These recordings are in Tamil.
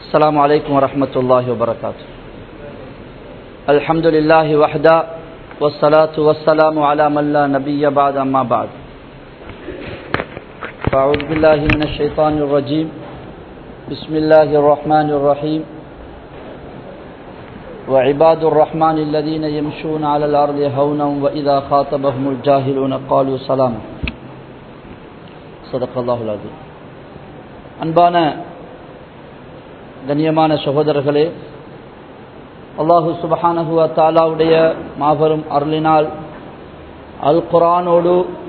السلام عليكم ورحمة الله وبركاته الحمد لله وحده والصلاة والسلام على من لا نبي بعد أما بعد فأعوذ بالله من الشيطان الرجيم بسم الله الرحمن الرحيم وعباد الرحمن الذين يمشون على الأرض هونا وإذا خاطبهم الجاهلون قالوا سلاما صدق الله العظيم அன்பான கண்ணியமான சகோதரர்களே அல்லாஹு சுபஹானஹுவ தாலாவுடைய மாபெரும் அருளினால் அல் குரானோடு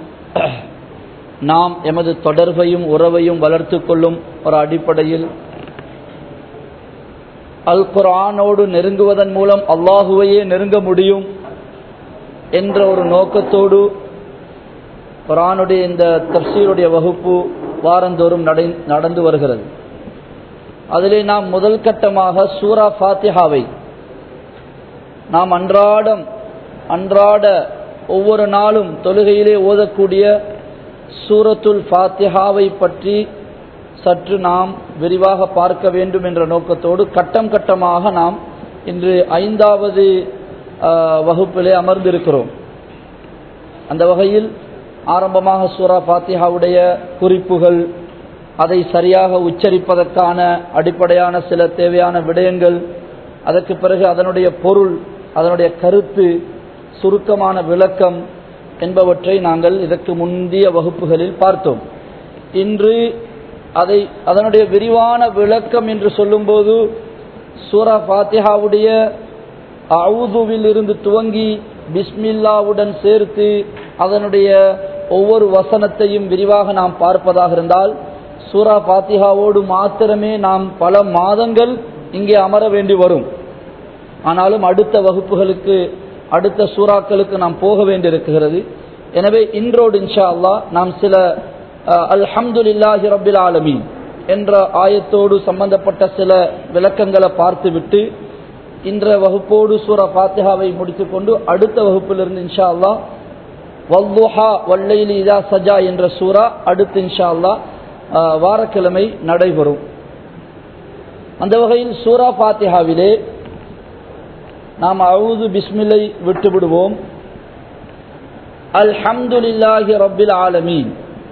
நாம் எமது தொடர்பையும் உறவையும் வளர்த்து கொள்ளும் ஒரு அடிப்படையில் அல் குரானோடு நெருங்குவதன் மூலம் அல்லாஹுவையே நெருங்க முடியும் என்ற ஒரு நோக்கத்தோடு குரானுடைய இந்த தப்சீருடைய வகுப்பு வாரந்தோறும் நடந்து வருகிறது அதிலே நாம் முதல் கட்டமாக சூரா ஃபாத்திஹாவை நாம் அன்றாடம் அன்றாட ஒவ்வொரு நாளும் தொழுகையிலே ஓதக்கூடிய சூரத்துல் ஃபாத்திஹாவை பற்றி சற்று நாம் விரிவாக பார்க்க வேண்டும் என்ற நோக்கத்தோடு கட்டம் கட்டமாக நாம் இன்று ஐந்தாவது வகுப்பிலே அமர்ந்திருக்கிறோம் அந்த வகையில் ஆரம்பமாக சூரா ஃபாத்திஹாவுடைய குறிப்புகள் அதை சரியாக உச்சரிப்பதற்கான அடிப்படையான சில தேவையான விடயங்கள் அதற்கு பிறகு அதனுடைய பொருள் அதனுடைய கருத்து சுருக்கமான விளக்கம் என்பவற்றை நாங்கள் இதற்கு முந்தைய வகுப்புகளில் பார்த்தோம் இன்று அதை அதனுடைய விரிவான விளக்கம் என்று சொல்லும்போது சூரா ஃபாத்திஹாவுடைய அவுதுவில் இருந்து துவங்கி பிஸ்மில்லாவுடன் சேர்த்து அதனுடைய ஒவ்வொரு வசனத்தையும் விரிவாக நாம் பார்ப்பதாக இருந்தால் சூரா பாத்திகாவோடு மாத்திரமே நாம் பல மாதங்கள் இங்கே அமர வேண்டி வரும் ஆனாலும் அடுத்த வகுப்புகளுக்கு அடுத்த சூறாக்களுக்கு நாம் போக வேண்டியிருக்கிறது எனவே இன்றோடு இன்ஷா அல்லா நாம் சில அல்ஹம்துலில்லாஹி ரபில் ஆலமீன் என்ற ஆயத்தோடு சம்பந்தப்பட்ட சில விளக்கங்களை பார்த்துவிட்டு இன்ற வகுப்போடு சூரா பாத்திகாவை முடித்துக்கொண்டு அடுத்த வகுப்பிலிருந்து இன்ஷா அல்லா வல்லுஹா வல்லைலி இதா சஜா என்ற சூறா அடுத்து இன்ஷா அல்லா வாரக்கிழமை நடைபெறும் அந்த வகையில் சூரா பாத்திஹாவிலே நாம் அவுது பிஸ்மில்லை விட்டுவிடுவோம் அல்ஹம்துலில்லாஹி ரப்பில் ஆலமீன்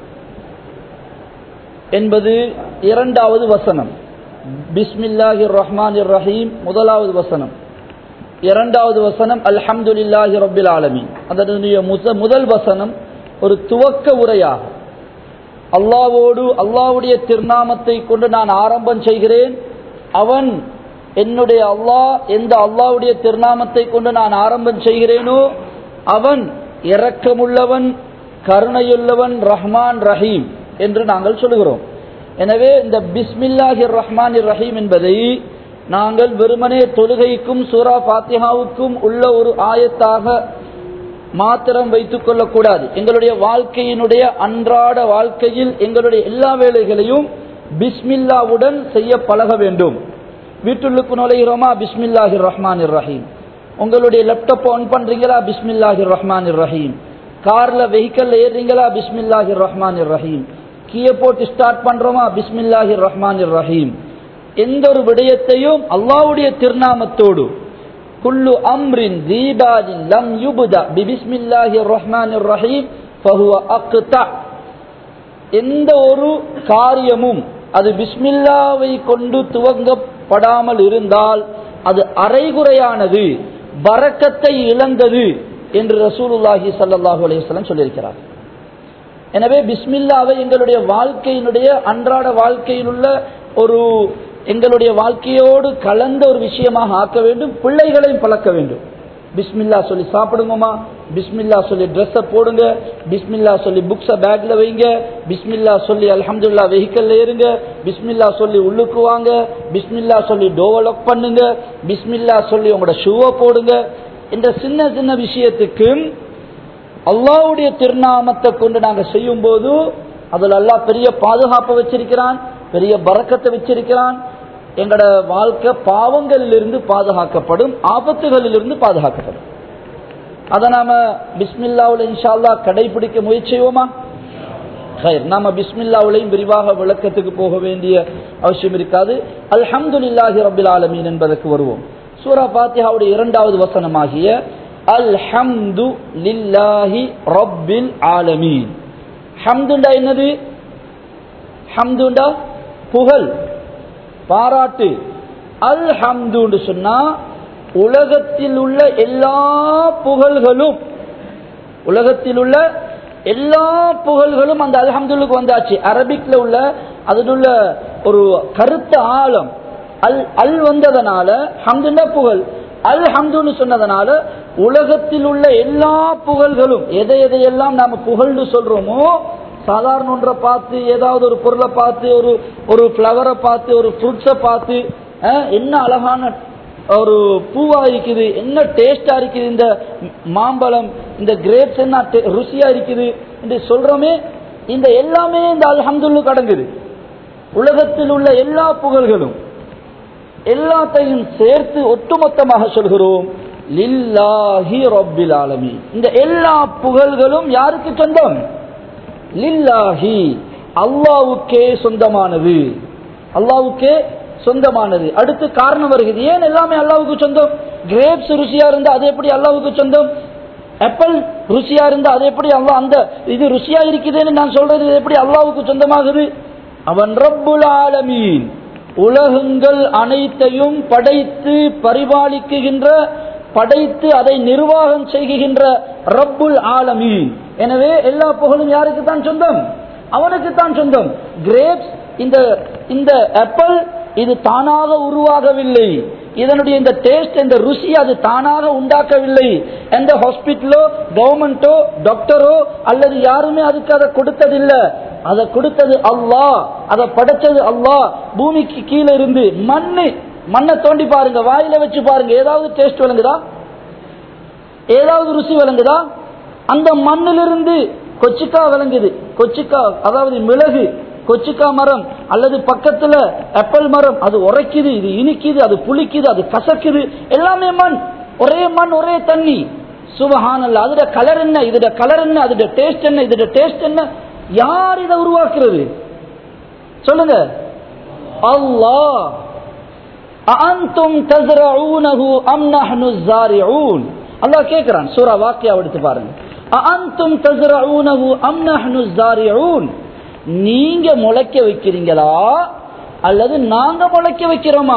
என்பது இரண்டாவது வசனம் பிஸ்மில்லாஹி ரஹ்மான் ரஹீம் முதலாவது வசனம் இரண்டாவது வசனம் அல்ஹம்துலில்லாஹி ரப்பில் ஆலமீன் அதனுடைய முதல் வசனம் ஒரு துவக்க உரையாகும் அல்லாவோடு அல்லாவுடைய திருநாமத்தை கொண்டு நான் ஆரம்பம் செய்கிறேன் அவன் என்னுடைய அல்லாஹ் எந்த அல்லாவுடைய திருநாமத்தை கொண்டு நான் ஆரம்பம் செய்கிறேனோ அவன் இரக்கமுள்ளவன் கருணையுள்ளவன் ரஹ்மான் ரஹீம் என்று நாங்கள் சொல்லுகிறோம் எனவே இந்த பிஸ்மில்லாஹிர் ரஹ்மான் ரஹீம் என்பதை நாங்கள் வெறுமனே தொழுகைக்கும் சூரா பாத்தியாவுக்கும் உள்ள ஒரு ஆயத்தாக மாத்திரம் வைத்துக் கொள்ளக்கூடாது எங்களுடைய வாழ்க்கையினுடைய அன்றாட வாழ்க்கையில் எங்களுடைய எல்லா வேலைகளையும் பிஸ்மில்லாவுடன் செய்ய பழக வேண்டும் வீட்டுள்ளுக்கு நுழைகிறோமா பிஸ்மில்லாஹிர் ரஹ்மான் ரஹீம் உங்களுடைய லேப்டாப் ஆன் பண்றீங்களா பிஸ்மில்லாஹிர் ரஹ்மான் ரஹீம் கார்ல வெஹிக்கல்ல ஏறுறீங்களா பிஸ்மில்லாஹிர் ரஹ்மான் ரஹீம் கீயை போட்டு ஸ்டார்ட் பண்றோமா பிஸ்மில்லாஹிர் ரஹ்மான் ரஹீம் எந்த ஒரு விடயத்தையும் அல்லாவுடைய திருநாமத்தோடு குல்லு அம்ரின் தீபாஜின் லம் யுபுதா பிபிஸ்மில்லாஹி ரஹ்மானிர் ரஹீம் ஃபஹுவ அக்தா எந்த ஒரு காரியமும் அது பிஸ்மில்லாவை கொண்டு துவங்கப்படாமல் இருந்தால் அது அரைகுறையானது பறக்கத்தை இழந்தது என்று ரசூலுல்லாஹி சல்லாஹூ அலையம் சொல்லியிருக்கிறார் எனவே பிஸ்மில்லாவை எங்களுடைய வாழ்க்கையினுடைய அன்றாட வாழ்க்கையில் உள்ள ஒரு எங்களுடைய வாழ்க்கையோடு கலந்த ஒரு விஷயமாக ஆக்க வேண்டும் பிள்ளைகளையும் பழக்க வேண்டும் பிஸ்மில்லா சொல்லி சாப்பிடுங்கம்மா பிஸ்மில்லா சொல்லி ட்ரெஸ்ஸை போடுங்க பிஸ்மில்லா சொல்லி புக்ஸை பேக்ல வைங்க பிஸ்மில்லா சொல்லி அலமதுல்லா வெஹிக்கல்ல ஏறுங்க பிஸ்மில்லா சொல்லி உள்ளுக்கு வாங்க பிஸ்மில்லா சொல்லி டோவை லாக் பண்ணுங்க பிஸ்மில்லா சொல்லி உங்களோட ஷூவை போடுங்க இந்த சின்ன சின்ன விஷயத்துக்கு அல்லாவுடைய திருநாமத்தை கொண்டு நாங்கள் செய்யும் போது அதில் அல்லாஹ் பெரிய பாதுகாப்பை வச்சிருக்கிறான் பெரிய பறக்கத்தை வச்சிருக்கிறான் எங்களோட வாழ்க்கை பாவங்களிலிருந்து பாதுகாக்கப்படும் ஆபத்துகளிலிருந்து பாதுகாக்கப்படும் அதை நாம பிஸ்மில்லாவில் இன்ஷால்லா கடைபிடிக்க முயற்சி செய்வோமா ஹைர் நாம பிஸ்மில்லாவுலையும் விரிவாக விளக்கத்துக்கு போக வேண்டிய அவசியம் இருக்காது அல்ஹம்துலில்லாஹி ரபில் ஆலமீன் என்பதற்கு வருவோம் சூரா பாத்தியாவுடைய இரண்டாவது வசனமாகிய அல்ஹம்து லில்லாஹி ரப்பில் ஆலமீன் ஹம்துண்டா என்னது ஹம்துண்டா புகழ் பாராட்டு அல் ஹம்துன்னு சொன்னா உலகத்தில் உள்ள எல்லா புகழ்களும் உலகத்தில் உள்ள எல்லா புகழ்களும் அந்த அல்ஹம்துல்லுக்கு வந்தாச்சு அரபிக்ல உள்ள அதில் உள்ள ஒரு கருத்து ஆழம் அல் அல் வந்ததனால ஹம்துன்னா புகழ் அல் ஹம்துன்னு சொன்னதனால உலகத்தில் உள்ள எல்லா புகழ்களும் எதை எதையெல்லாம் நாம புகழ்னு சொல்றோமோ சாதாரண ஒன்றை பார்த்து ஏதாவது ஒரு பொருளை பார்த்து ஒரு ஒரு ஃப்ளவரை பார்த்து ஒரு ஃப்ரூட்ஸை பார்த்து அஹ், என்ன அழகான ஒரு பூவா இருக்குது என்ன டேஸ்டா இருக்குது இந்த மாம்பழம் இந்த கிரேப்ஸ் என்ன டே- ருசியா இருக்குது என்று சொல்றோமே இந்த எல்லாமே இந்த அல்ஹம்துல்லு கடங்குது உலகத்தில் உள்ள எல்லா புகழ்களும் எல்லாத்தையும் சேர்த்து ஒட்டுமொத்தமாக சொல்கிறோம் லில்லாஹி ரப்பில் ஆலமீன் இந்த எல்லா புகழ்களும் யாருக்கு சொந்தம் லில்லாஹி அல்லாவுக்கே சொந்தமானது அல்லாவுக்கே சொந்தமானது அடுத்து காரணம் வருகிறது ஏன் எல்லாமே அல்லாவுக்கு சொந்தம் கிரேப்ஸ் ருசியா இருந்தா அது எப்படி அல்லாவுக்கு சொந்தம் ஆப்பிள் ருசியா இருந்தா அது எப்படி அல்லாஹ் அந்த இது ருசியா இருக்குதுன்னு நான் சொல்றது இது எப்படி அல்லாவுக்கு சொந்தமாகுது அவன் ரப்புல் ஆலமீன் உலகங்கள் அனைத்தையும் படைத்து பரிபாலிக்குகின்ற படைத்து அதை நிர்வாகம் செய்கின்ற ரப்புல் ஆலமீன் எனவே எல்லா புகழும் யாருக்கு தான் சொந்தம் அவனுக்கு தான் சொந்தம் கிரேப்ஸ் இந்த இந்த ஆப்பிள் இது தானாக உருவாகவில்லை இதனுடைய இந்த டேஸ்ட் இந்த ருசி அது தானாக உண்டாக்கவில்லை எந்த ஹாஸ்பிட்டலோ கவர்மெண்டோ டாக்டரோ அல்லது யாருமே அதுக்கு அதை கொடுத்ததில்லை அதை கொடுத்தது அல்லாஹ் அதை படைச்சது அல்லாஹ் பூமிக்கு கீழே இருந்து மண்ணு மண்ணை தோண்டி பாருங்க வாயில வச்சு பாருங்க ஏதாவது டேஸ்ட் விளங்குதா ஏதாவது ருசி விளங்குதா அந்த மண்ணிலிருந்து கொச்சிக்கா விளங்குது கொச்சிக்கா அதாவது மிளகு கொச்சிக்கா மரம் அல்லது பக்கத்துல ஆப்பிள் மரம் அது உரைக்குது இது இனிக்குது அது புளிக்குது அது கசக்குது எல்லாமே மண் ஒரே மண் ஒரே தண்ணி சுபஹானல்ல அதோட கலர் என்ன இதோட கலர் என்ன அதோட டேஸ்ட் என்ன இதோட டேஸ்ட் என்ன யார் இதை உருவாக்குறது சொல்லுங்க அல்லாஹ் அஅன்தும் தஸ்ரஊனஹு அம் நஹ்னு ஸாரிஊன் அல்லாஹ் கேக்குறான் சூரா வாக்கியா எடுத்து பாருங்க அஅன்தும் தஸ்ரஊனஹு அம் நஹ்னு ஸாரிஊன் நீங்க முளைக்க வைக்கிறீங்களா அல்லது நாங்க முளைக்க வைக்கிறோமா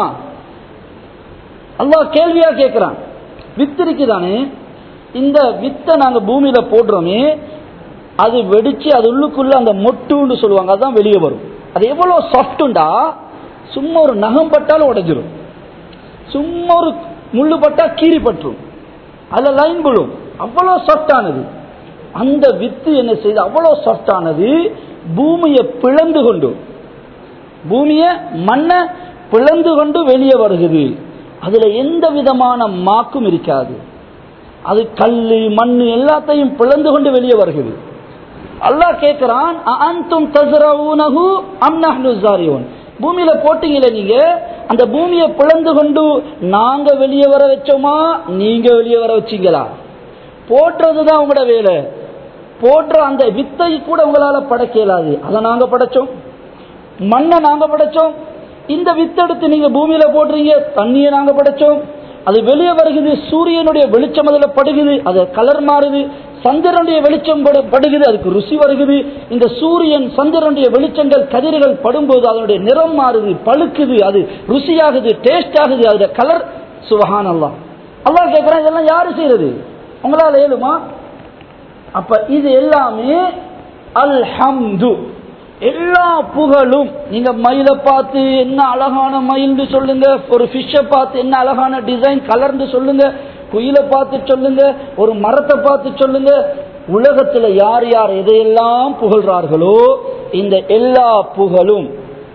அல்லாஹ் கேள்வியா கேக்குறான் வித்து இருக்குதானே இந்த வித்தை நாங்க பூமியில போடுறோமே அது வெடிச்சு அது உள்ளுக்குள்ள அந்த மொட்டுன்னு சொல்லுவாங்க அதுதான் வெளியே வரும் அது எவ்வளவு சாஃப்ட்டுண்டா சும்மா ஒரு நகம் பட்டாலும் உடைஞ்சிரும் சும்மா ஒரு முள்ளு பட்டா கீறி பற்றும் அதுல லைன் விழும் அவ்வளவு சாஃப்டானது அந்த வித்து என்ன செய்து அவ்வளவு சாஃப்டானது பூமியை பிளந்து கொண்டு பூமியை மண்ணை பிளந்து கொண்டு வெளியே வருகிறது அதுல எந்த விதமான மாக்கும் இருக்காது அது கல்லு மண்ணு எல்லாத்தையும் பிளந்து கொண்டு வெளியே வருகிறது அல்லாஹ் கேட்கிறான் அஅன்தும் தஸ்ரஊனஹு அம் நஹ்னு ஸாரியூன் பூமியில போட்டீங்களே நீங்க அந்த பூமியை பிளந்து கொண்டு நாங்க வெளியே வர வச்சோமா நீங்க வெளியே வர வச்சீங்களா போட்டுறதுதான் உங்களோட வேலை போடுற அந்த வித்தை கூட உங்களால படைக்க இயலாது அதை நாங்க படைச்சோம் மண்ணை நாங்க படைச்சோம் இந்த வித்தெடுத்து நீங்க பூமியில போடுறீங்க தண்ணியை நாங்க படைச்சோம் அது வெளியே வருகிறது சூரியனுடைய வெளிச்சம் அதுல படுகுது அது கலர் மாறுது சந்திரனுடைய வெளிச்சம் படு- படுகுது அதுக்கு ருசி வருகுது இந்த சூரியன் சந்திரனுடைய வெளிச்சங்கள் கதிர்கள் படும்போது அதனுடைய நிறம் மாறுது பழுக்குது அது ருசியாகுது டேஸ்ட் ஆகுது அதோட கலர் சுபஹான் அல்லாஹ் அல்லாஹ் கேட்கிறான் இதெல்லாம் யாரு செய்யறது உங்களால ஏழுமா அப்ப இது எல்லாமே அல்ஹம்து எல்லா புகழும் நீங்க மயிலை பார்த்து என்ன அழகான மயில்னு சொல்லுங்க ஒரு ஃபிஷ்ஷை பார்த்து என்ன அழகான டிசைன் கலர்னு சொல்லுங்க குயிலை பார்த்து சொல்லுங்க ஒரு மரத்தை பார்த்து சொல்லுங்க உலகத்துல யார் யார் எதையெல்லாம் புகழ்றார்களோ இந்த எல்லா புகழும்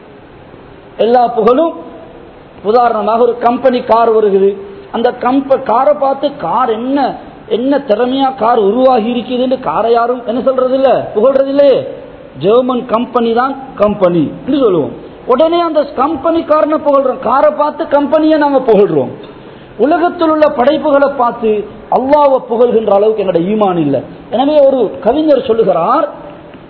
எல்லா புகழும் உதாரணமாக ஒரு கம்பெனி கார் வருகுது அந்த கம்ப காரை பார்த்து கார் என்ன என்ன திறமையா கார் உருவாகி இருக்குதுன்னு காரை யாரும் என்ன சொல்றது இல்ல புகழ்றது இல்லையே ஜெர்மன் கம்பெனி தான் கம்பெனி சொல்லுவோம் உடனே அந்த கம்பெனி காரனை புகழ்றோம் காரை பார்த்து கம்பெனியை நாங்க புகழ்றோம் உலகத்தில் உள்ள படைப்புகளை பார்த்து அல்லாஹ்வை புகழ்கின்ற அளவுக்கு என்னோட ஈமான் இல்லை எனவே ஒரு கவிஞர் சொல்லுகிறார்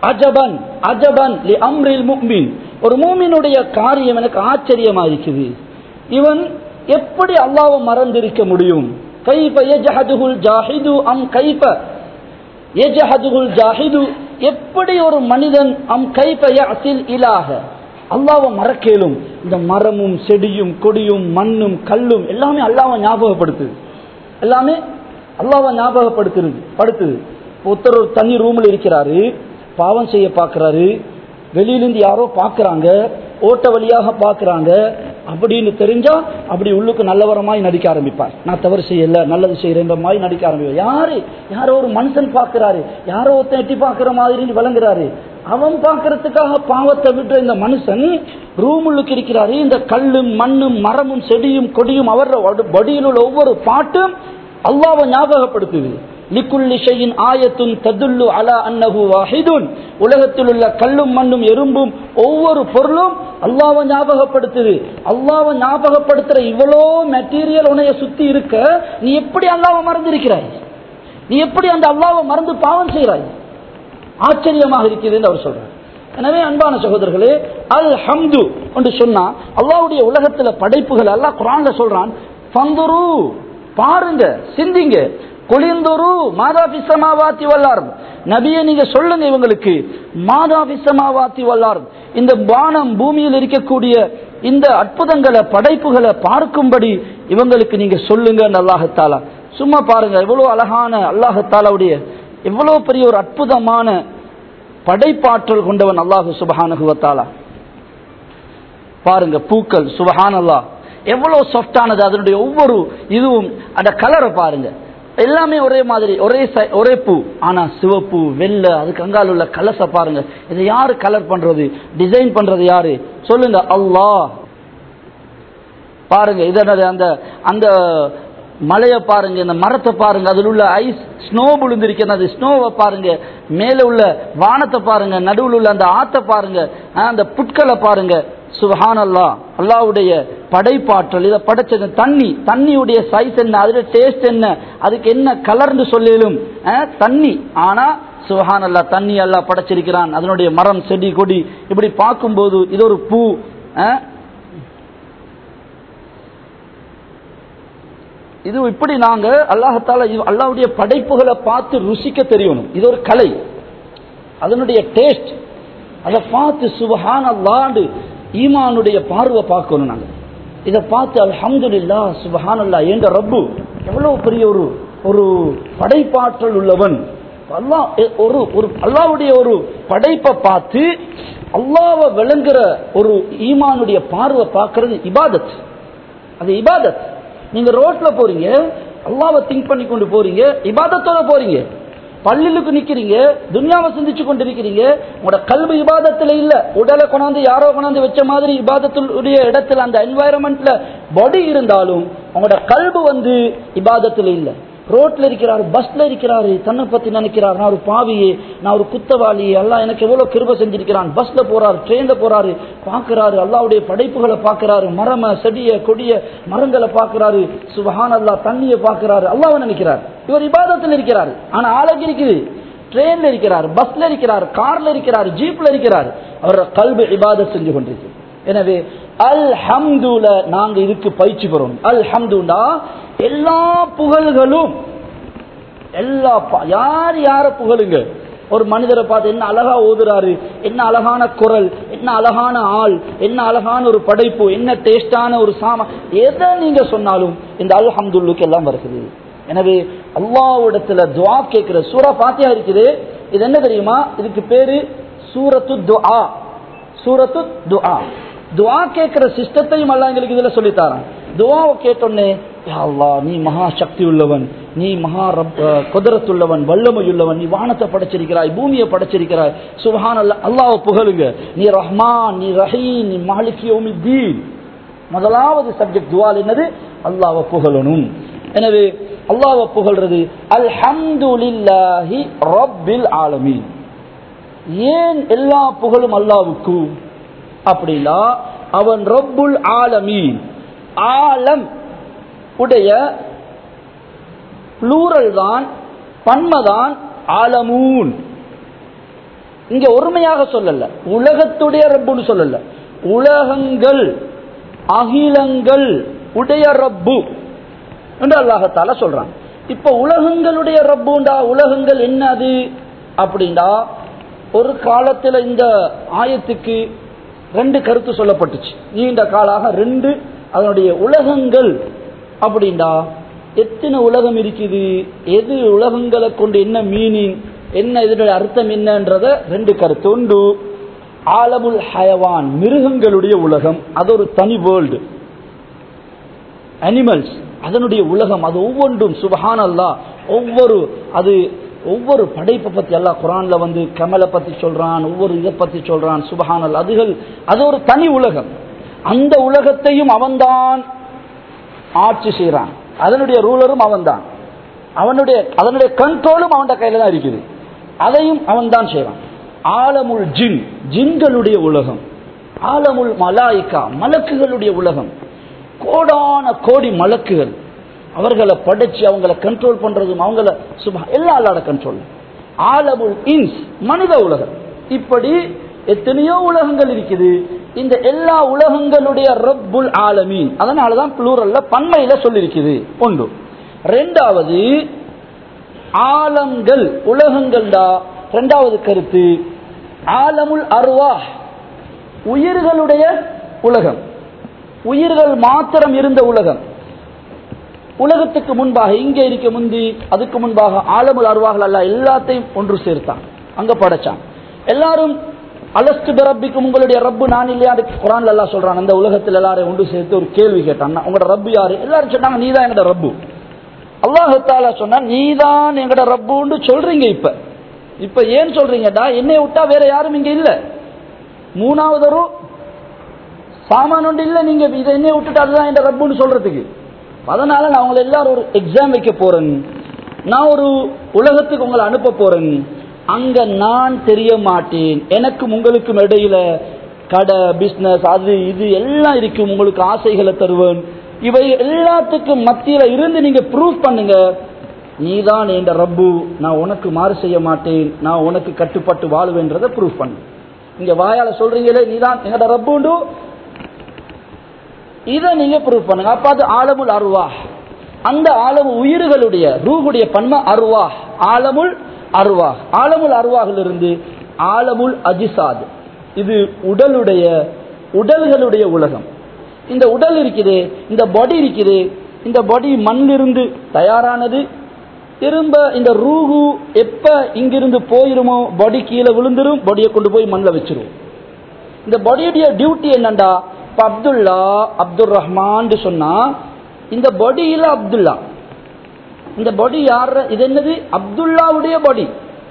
அஜபன் அஜபன் லி அம்ரில் முக்மின் ஒரு மூமினுடைய காரியம் எனக்கு ஆச்சரியமா இருக்குது இவன் எப்படி அல்லாஹ்வை மறந்திருக்க முடியும் கைஃப யஜஹதுல் ஜாஹிது அம் கைஃப யஜஹதுல் ஜாஹிது எப்படி ஒரு மனிதன் அம் கைஃப யஅசில் இலாஹ அல்லாஹ்வை மறக்கேலும் இந்த மரமும் செடியும் கொடியும் மண்ணும் கல்லும் எல்லாமே அல்லாஹ்வை ஞாபகப்படுத்துது எல்லாமே அல்லாஹ்வை ஞாபகப்படுத்துது படுத்துது ஒருத்தர் ஒரு தனி ரூம்ல இருக்கிறாரு பாவம் செய்ய பார்க்கறாரு வெளியிலிருந்து யாரோ பார்க்கறாங்க ஓட்ட வழியாக பார்க்கறாங்க அப்படின்னு தெரிஞ்சா அப்படி உள்ளுக்கு நல்லவரமாய் நடிக்க ஆரம்பிப்பார் நான் தவறு செய்யல நல்லது செய்யறேன்ற மாதிரி நடிக்க ஆரம்பிப்பார் யாரு யாரோ ஒரு மனுஷன் பார்க்கறாரு யாரோ ஒருத்தன் எட்டி பார்க்கிற மாதிரி விளங்குறாரு அவன் பார்க்கறதுக்காக பாவத்தை விட்டு இந்த மனுஷன் ரூமுள்ளுக்கு இருக்கிறாரு இந்த கல்லும் மண்ணும் மரமும் செடியும் கொடியும் அவர் பொடியில் உள்ள ஒவ்வொரு பாட்டும் அல்லாவை ஞாபகப்படுத்துது லிக்குல்லி ஷையின் ஆயத்துன் ததுல்லு அலா அன்னஹு வாஹிதுன் உலகத்தில் உள்ள கல்லும் மண்ணும் எறும்பும் ஒவ்வொரு பொருளும் அல்லாவை ஞாபகப்படுத்துது அல்லாவை ஞாபகப்படுத்துற இவ்வளோ மெட்டீரியல் உன்னைய சுத்தி இருக்க நீ எப்படி அல்லாவை மறந்திருக்கிறாய் நீ எப்படி அந்த அல்லாவை மறந்து பாவம் செய்கிறாய் ஆச்சரியமாக இருக்கிறது அவர் சொல்றார் எனவே அன்பான சகோதரர்களே அல் ஹம்து என்று சொன்னா அல்லாவுடைய உலகத்துல படைப்புகள் எல்லாம் குரான்ல சொல்றான் பந்துரு பாருங்க சிந்திங்க கொளிந்தொரு மாதா பிசமாவாத்தி வல்லார் நபியை நீங்க சொல்லுங்க இவங்களுக்கு மாதா பிசமாவாத்தி வல்லார் இந்த வானம் பூமியில் இருக்கக்கூடிய இந்த அற்புதங்களை படைப்புகளை பார்க்கும்படி இவங்களுக்கு நீங்க சொல்லுங்க அல்லாஹத்தாலா சும்மா பாருங்க எவ்வளவு அழகான அல்லாஹத்தாலாவுடைய எவ்வளவு பெரிய ஒரு அற்புதமான படைப்பாற்றல் கொண்டவன் அல்லாஹு சுபஹானுகுவத்தாலா பாருங்க பூக்கள் சுபஹான் அல்லாஹ் எவ்வளவு சாஃப்டானது அதனுடைய ஒவ்வொரு இதுவும் அந்த கலரை பாருங்க எல்லாமே ஒரே மாதிரி ஒரே ஒரே பூ ஆனா சிவப்பு வெள்ளை அதுக்கு அங்கால உள்ள கலச பாருங்க இதை யாரு கலர் பண்றது டிசைன் பண்றது யாரு சொல்லுங்க அல்லாஹ் பாருங்க இதனது அந்த அந்த மலையை பாருங்க இந்த மரத்தை பாருங்க அதில் உள்ள ஐஸ் ஸ்னோ விழுந்திருக்கிறது அது ஸ்னோவை பாருங்க மேல உள்ள வானத்தை பாருங்க நடுவில் உள்ள அந்த ஆத்தை பாருங்க அந்த புட்களை பாருங்க சுஹான் அல்லா அல்லாவுடைய படைப்பாற்றல் இதை படைச்சது தண்ணி தண்ணியுடைய சைஸ் என்ன அதுல டேஸ்ட் என்ன அதுக்கு என்ன கலர்னு சொல்லிலும் தண்ணி ஆனா சுஹான் அல்லா தண்ணி அல்லா படைச்சிருக்கிறான் அதனுடைய மரம் செடி கொடி இப்படி பார்க்கும்போது இது ஒரு பூ இது இப்படி நாங்க அல்லாஹால அல்லாவுடைய படைப்புகளை பார்த்து ருசிக்க தெரியணும் இது ஒரு கலை அதனுடைய டேஸ்ட் அதை பார்த்து சுபஹான் அல்லாண்டு ஈமானுடைய பார்வை பார்க்கணும் நாங்க இதை பார்த்து அல்ஹம்துலில்லா சுபஹான் அல்லா என்ற ரப்பு எவ்வளவு பெரிய ஒரு ஒரு படைப்பாற்றல் உள்ளவன் அல்லாஹ் ஒரு ஒரு அல்லாவுடைய ஒரு படைப்பை பார்த்து அல்லாவை விளங்குற ஒரு ஈமானுடைய பார்வை பார்க்கறது இபாதத் அது இபாதத் நீங்க ரோட்ல போறீங்க அல்லாவை திங்க் பண்ணி கொண்டு போறீங்க இபாதத்தோட போறீங்க பள்ளிலுக்கு நிக்கிறீங்க துன்யாவை சிந்திச்சு கொண்டிருக்கிறீங்க உங்களோட கல்வி இபாதத்துல இல்ல உடலை கொண்டாந்து யாரோ கொண்டாந்து வச்ச மாதிரி இபாதத்துடைய இடத்துல அந்த என்வாயரன்மெண்ட்ல பாடி இருந்தாலும் உங்களோட கல்வி வந்து இபாதத்துல இல்ல ரோட்ல இருக்கிறாரு பஸ்ல இருக்கிறாரு தன்னை பத்தி நினைக்கிறார் நான் ஒரு பாவியே நான் ஒரு குத்தவாளி எல்லாம் எனக்கு எவ்வளவு கிருப செஞ்சிருக்கிறான் பஸ்ல போறாரு ட்ரெயின்ல போறாரு பாக்குறாரு அல்லாவுடைய படைப்புகளை பாக்குறாரு மரம செடிய கொடிய மரங்களை பாக்குறாரு சுபஹான் அல்லா தண்ணியை பாக்குறாரு அல்லாவை நினைக்கிறார் இவர் இபாதத்தில் இருக்கிறார் ஆனா ஆளுக்கு இருக்குது ட்ரெயின்ல இருக்கிறார் பஸ்ல இருக்கிறார் கார்ல இருக்கிறார் ஜீப்ல இருக்கிறார் அவரோட கல்வி இபாதத் செஞ்சு கொண்டிருக்கு எனவே அல் ஹம்துல நாங்க இதுக்கு பயிற்சி பெறோம் அல் ஹம்துண்டா எல்லா புகழ்களும் எல்லா யார் யார புகழுங்க ஒரு மனிதரை பார்த்து என்ன அழகா ஓதுறாரு என்ன அழகான குரல் என்ன அழகான ஆள் என்ன அழகான ஒரு படைப்பு என்ன டேஸ்டான ஒரு சாமா எதை நீங்க சொன்னாலும் இந்த அல் ஹம்துல்லுக்கு எல்லாம் வருகிறது எனவே அல்லாவிடத்துல துவா கேட்கிற சூரா பாத்தியா இருக்குது இது என்ன தெரியுமா இதுக்கு பேரு சூரத்து துஆ சூரத்து துஆ துவா கேட்கிற சிஸ்டத்தையும் அல்ல எங்களுக்கு இதுல சொல்லித்தாரான் துவாவை கேட்டோன்னே அல்லா நீ மகா சக்தி உள்ளவன் நீ மகா குதிரத்துள்ளவன் வல்லமையுள்ளவன் நீ வானத்தை படைச்சிருக்கிறாய் பூமியை படைச்சிருக்கிறாய் சுபஹான் அல்ல அல்லாவை புகழுங்க நீ ரஹ்மான் நீ ரஹீம் நீ மாலிக் தீன் முதலாவது சப்ஜெக்ட் துவால் என்னது அல்லாவை புகழணும் எனவே அல்லாவை புகழ்றது அல்ஹம்துலில்லாஹி ரப்பில் ஆலமீன் ஏன் எல்லா புகழும் அல்லாவுக்கு அப்படின்னா அவன் ரப்புல் ஆலமீன் ஆலம் உடைய ப்ளூரல் தான் பன்மதான் ஆலமூன் இங்க ஒருமையாக சொல்லல உலகத்துடைய ரப்புன்னு சொல்லல உலகங்கள் அகிலங்கள் உடைய ரப்பு என்று அல்லாஹத்தால சொல்றான் இப்ப உலகங்களுடைய ரப்புண்டா உலகங்கள் என்னது அப்படின்னா ஒரு காலத்துல இந்த ஆயத்துக்கு ரெண்டு கருத்து சொல்லப்பட்டுச்சு நீண்ட காலாக ரெண்டு அதனுடைய உலகங்கள் அப்படின்னா எத்தனை உலகம் இருக்குது எது உலகங்களை கொண்டு என்ன மீனிங் என்ன இதனுடைய அர்த்தம் என்னன்றத ரெண்டு கருத்து உண்டு ஆலமுல் ஹயவான் மிருகங்களுடைய உலகம் அது ஒரு தனி வேர்ல்டு அனிமல்ஸ் அதனுடைய உலகம் அது ஒவ்வொன்றும் சுபஹான் அல்லா ஒவ்வொரு அது ஒவ்வொரு படைப்பை பத்தி அல்லாஹ் குரான்ல வந்து கமலை பத்தி சொல்றான் ஒவ்வொரு இதை பத்தி சொல்றான் சுபஹான் அல்லா அதுகள் அது ஒரு தனி உலகம் அந்த உலகத்தையும் அவன்தான் ஆட்சி செய்யறான் அதனுடைய ரூலரும் அவன்தான் அவனுடைய அதனுடைய கண்ட்ரோலும் அவன் கையில தான் இருக்குது அதையும் அவன் தான் செய்வான் ஆலமுல் ஜின் ஜின்களுடைய உலகம் ஆலமுல் மலாய்க்கா மலக்குகளுடைய உலகம் கோடான கோடி மலக்குகள் அவர்களை படைச்சு அவங்கள கண்ட்ரோல் பண்றதும் அவங்கள சுபா எல்லா அல்லாட கண்ட்ரோல் ஆலமுல் இன்ஸ் மனித உலகம் இப்படி எத்தனையோ உலகங்கள் இருக்குது இந்த எல்லா உலகங்களுடைய ரப்புல் ஆலமீன் அதனாலதான் புளூரல்ல பன்மையில சொல்லியிருக்குது ஒன்று ரெண்டாவது ஆலங்கள் உலகங்கள்டா ரெண்டாவது கருத்து ஆலமுல் அருவா உயிர்களுடைய உலகம் உயிர்கள் மாத்திரம் இருந்த உலகம் உலகத்துக்கு முன்பாக இங்கே இருக்க முந்தி அதுக்கு முன்பாக ஆலமுல் அருவாகள் அல்ல எல்லாத்தையும் ஒன்று சேர்த்தான் அங்க படைச்சான் எல்லாரும் அலஸ்து ரப்பிக்கும் உங்களுடைய ரப்பு நான் இல்லையா குரான் அல்லா சொல்றான் அந்த உலகத்தில் எல்லாரையும் ஒன்று சேர்த்து ஒரு கேள்வி கேட்டான் உங்களோட ரப்பு யாரு எல்லாரும் சொன்னாங்க நீதான் எங்கட ரப்பு அல்லாஹு தாலா சொன்னா நீதான் எங்கட ரப்புன்னு சொல்றீங்க இப்ப இப்ப ஏன் சொல்றீங்கடா என்னை விட்டா வேற யாரும் இங்க இல்ல மூணாவது சாமான் ஒன்று இல்ல நீங்க இதை என்னை விட்டுட்டு அதுதான் என் ரப்புன்னு சொல்றதுக்கு அதனால நான் உங்களை எல்லாரும் ஒரு எக்ஸாம் வைக்க போறேன் நான் ஒரு உலகத்துக்கு உங்களை அனுப்ப போறேன் அங்க நான் தெரிய மாட்டேன் எனக்கும் உங்களுக்கும் இடையில கடை பிசினஸ் அது இது எல்லாம் இருக்கும் உங்களுக்கு ஆசைகளை தருவேன் இவை எல்லாத்துக்கும் மத்தியில இருந்து நீங்க ப்ரூவ் பண்ணுங்க நீதான் என்ற ரப்பு நான் உனக்கு மாறு செய்ய மாட்டேன் நான் உனக்கு கட்டுப்பட்டு வாழுவேன்றதை ப்ரூவ் பண்ணு இங்க வாயால சொல்றீங்களே நீதான் எங்கட ரப்புண்டு இதை நீங்க ப்ரூவ் பண்ணுங்க அப்ப அது ஆலமுல் அருவா அந்த ஆலமு உயிர்களுடைய ரூகுடைய பன்மை அருவா ஆலமுல் அருவா ஆலமுல் அருவாகிலிருந்து ஆலமுல் அஜிசாத் இது உடலுடைய உடல்களுடைய உலகம் இந்த உடல் இருக்குது இந்த பாடி இருக்குது இந்த பாடி மண்ணிலிருந்து தயாரானது திரும்ப இந்த ரூகு எப்ப இங்கிருந்து போயிருமோ பாடி கீழே விழுந்துரும் பாடியை கொண்டு போய் மண்ணில் வச்சிருவோம் இந்த பாடியுடைய டியூட்டி என்னண்டா இப்ப அப்துல்லா அப்துல் ரஹ்மான் சொன்னா இந்த பாடியில அப்துல்லா இந்த பாடி யார் இது என்னது அப்துல்லாவுடைய பாடி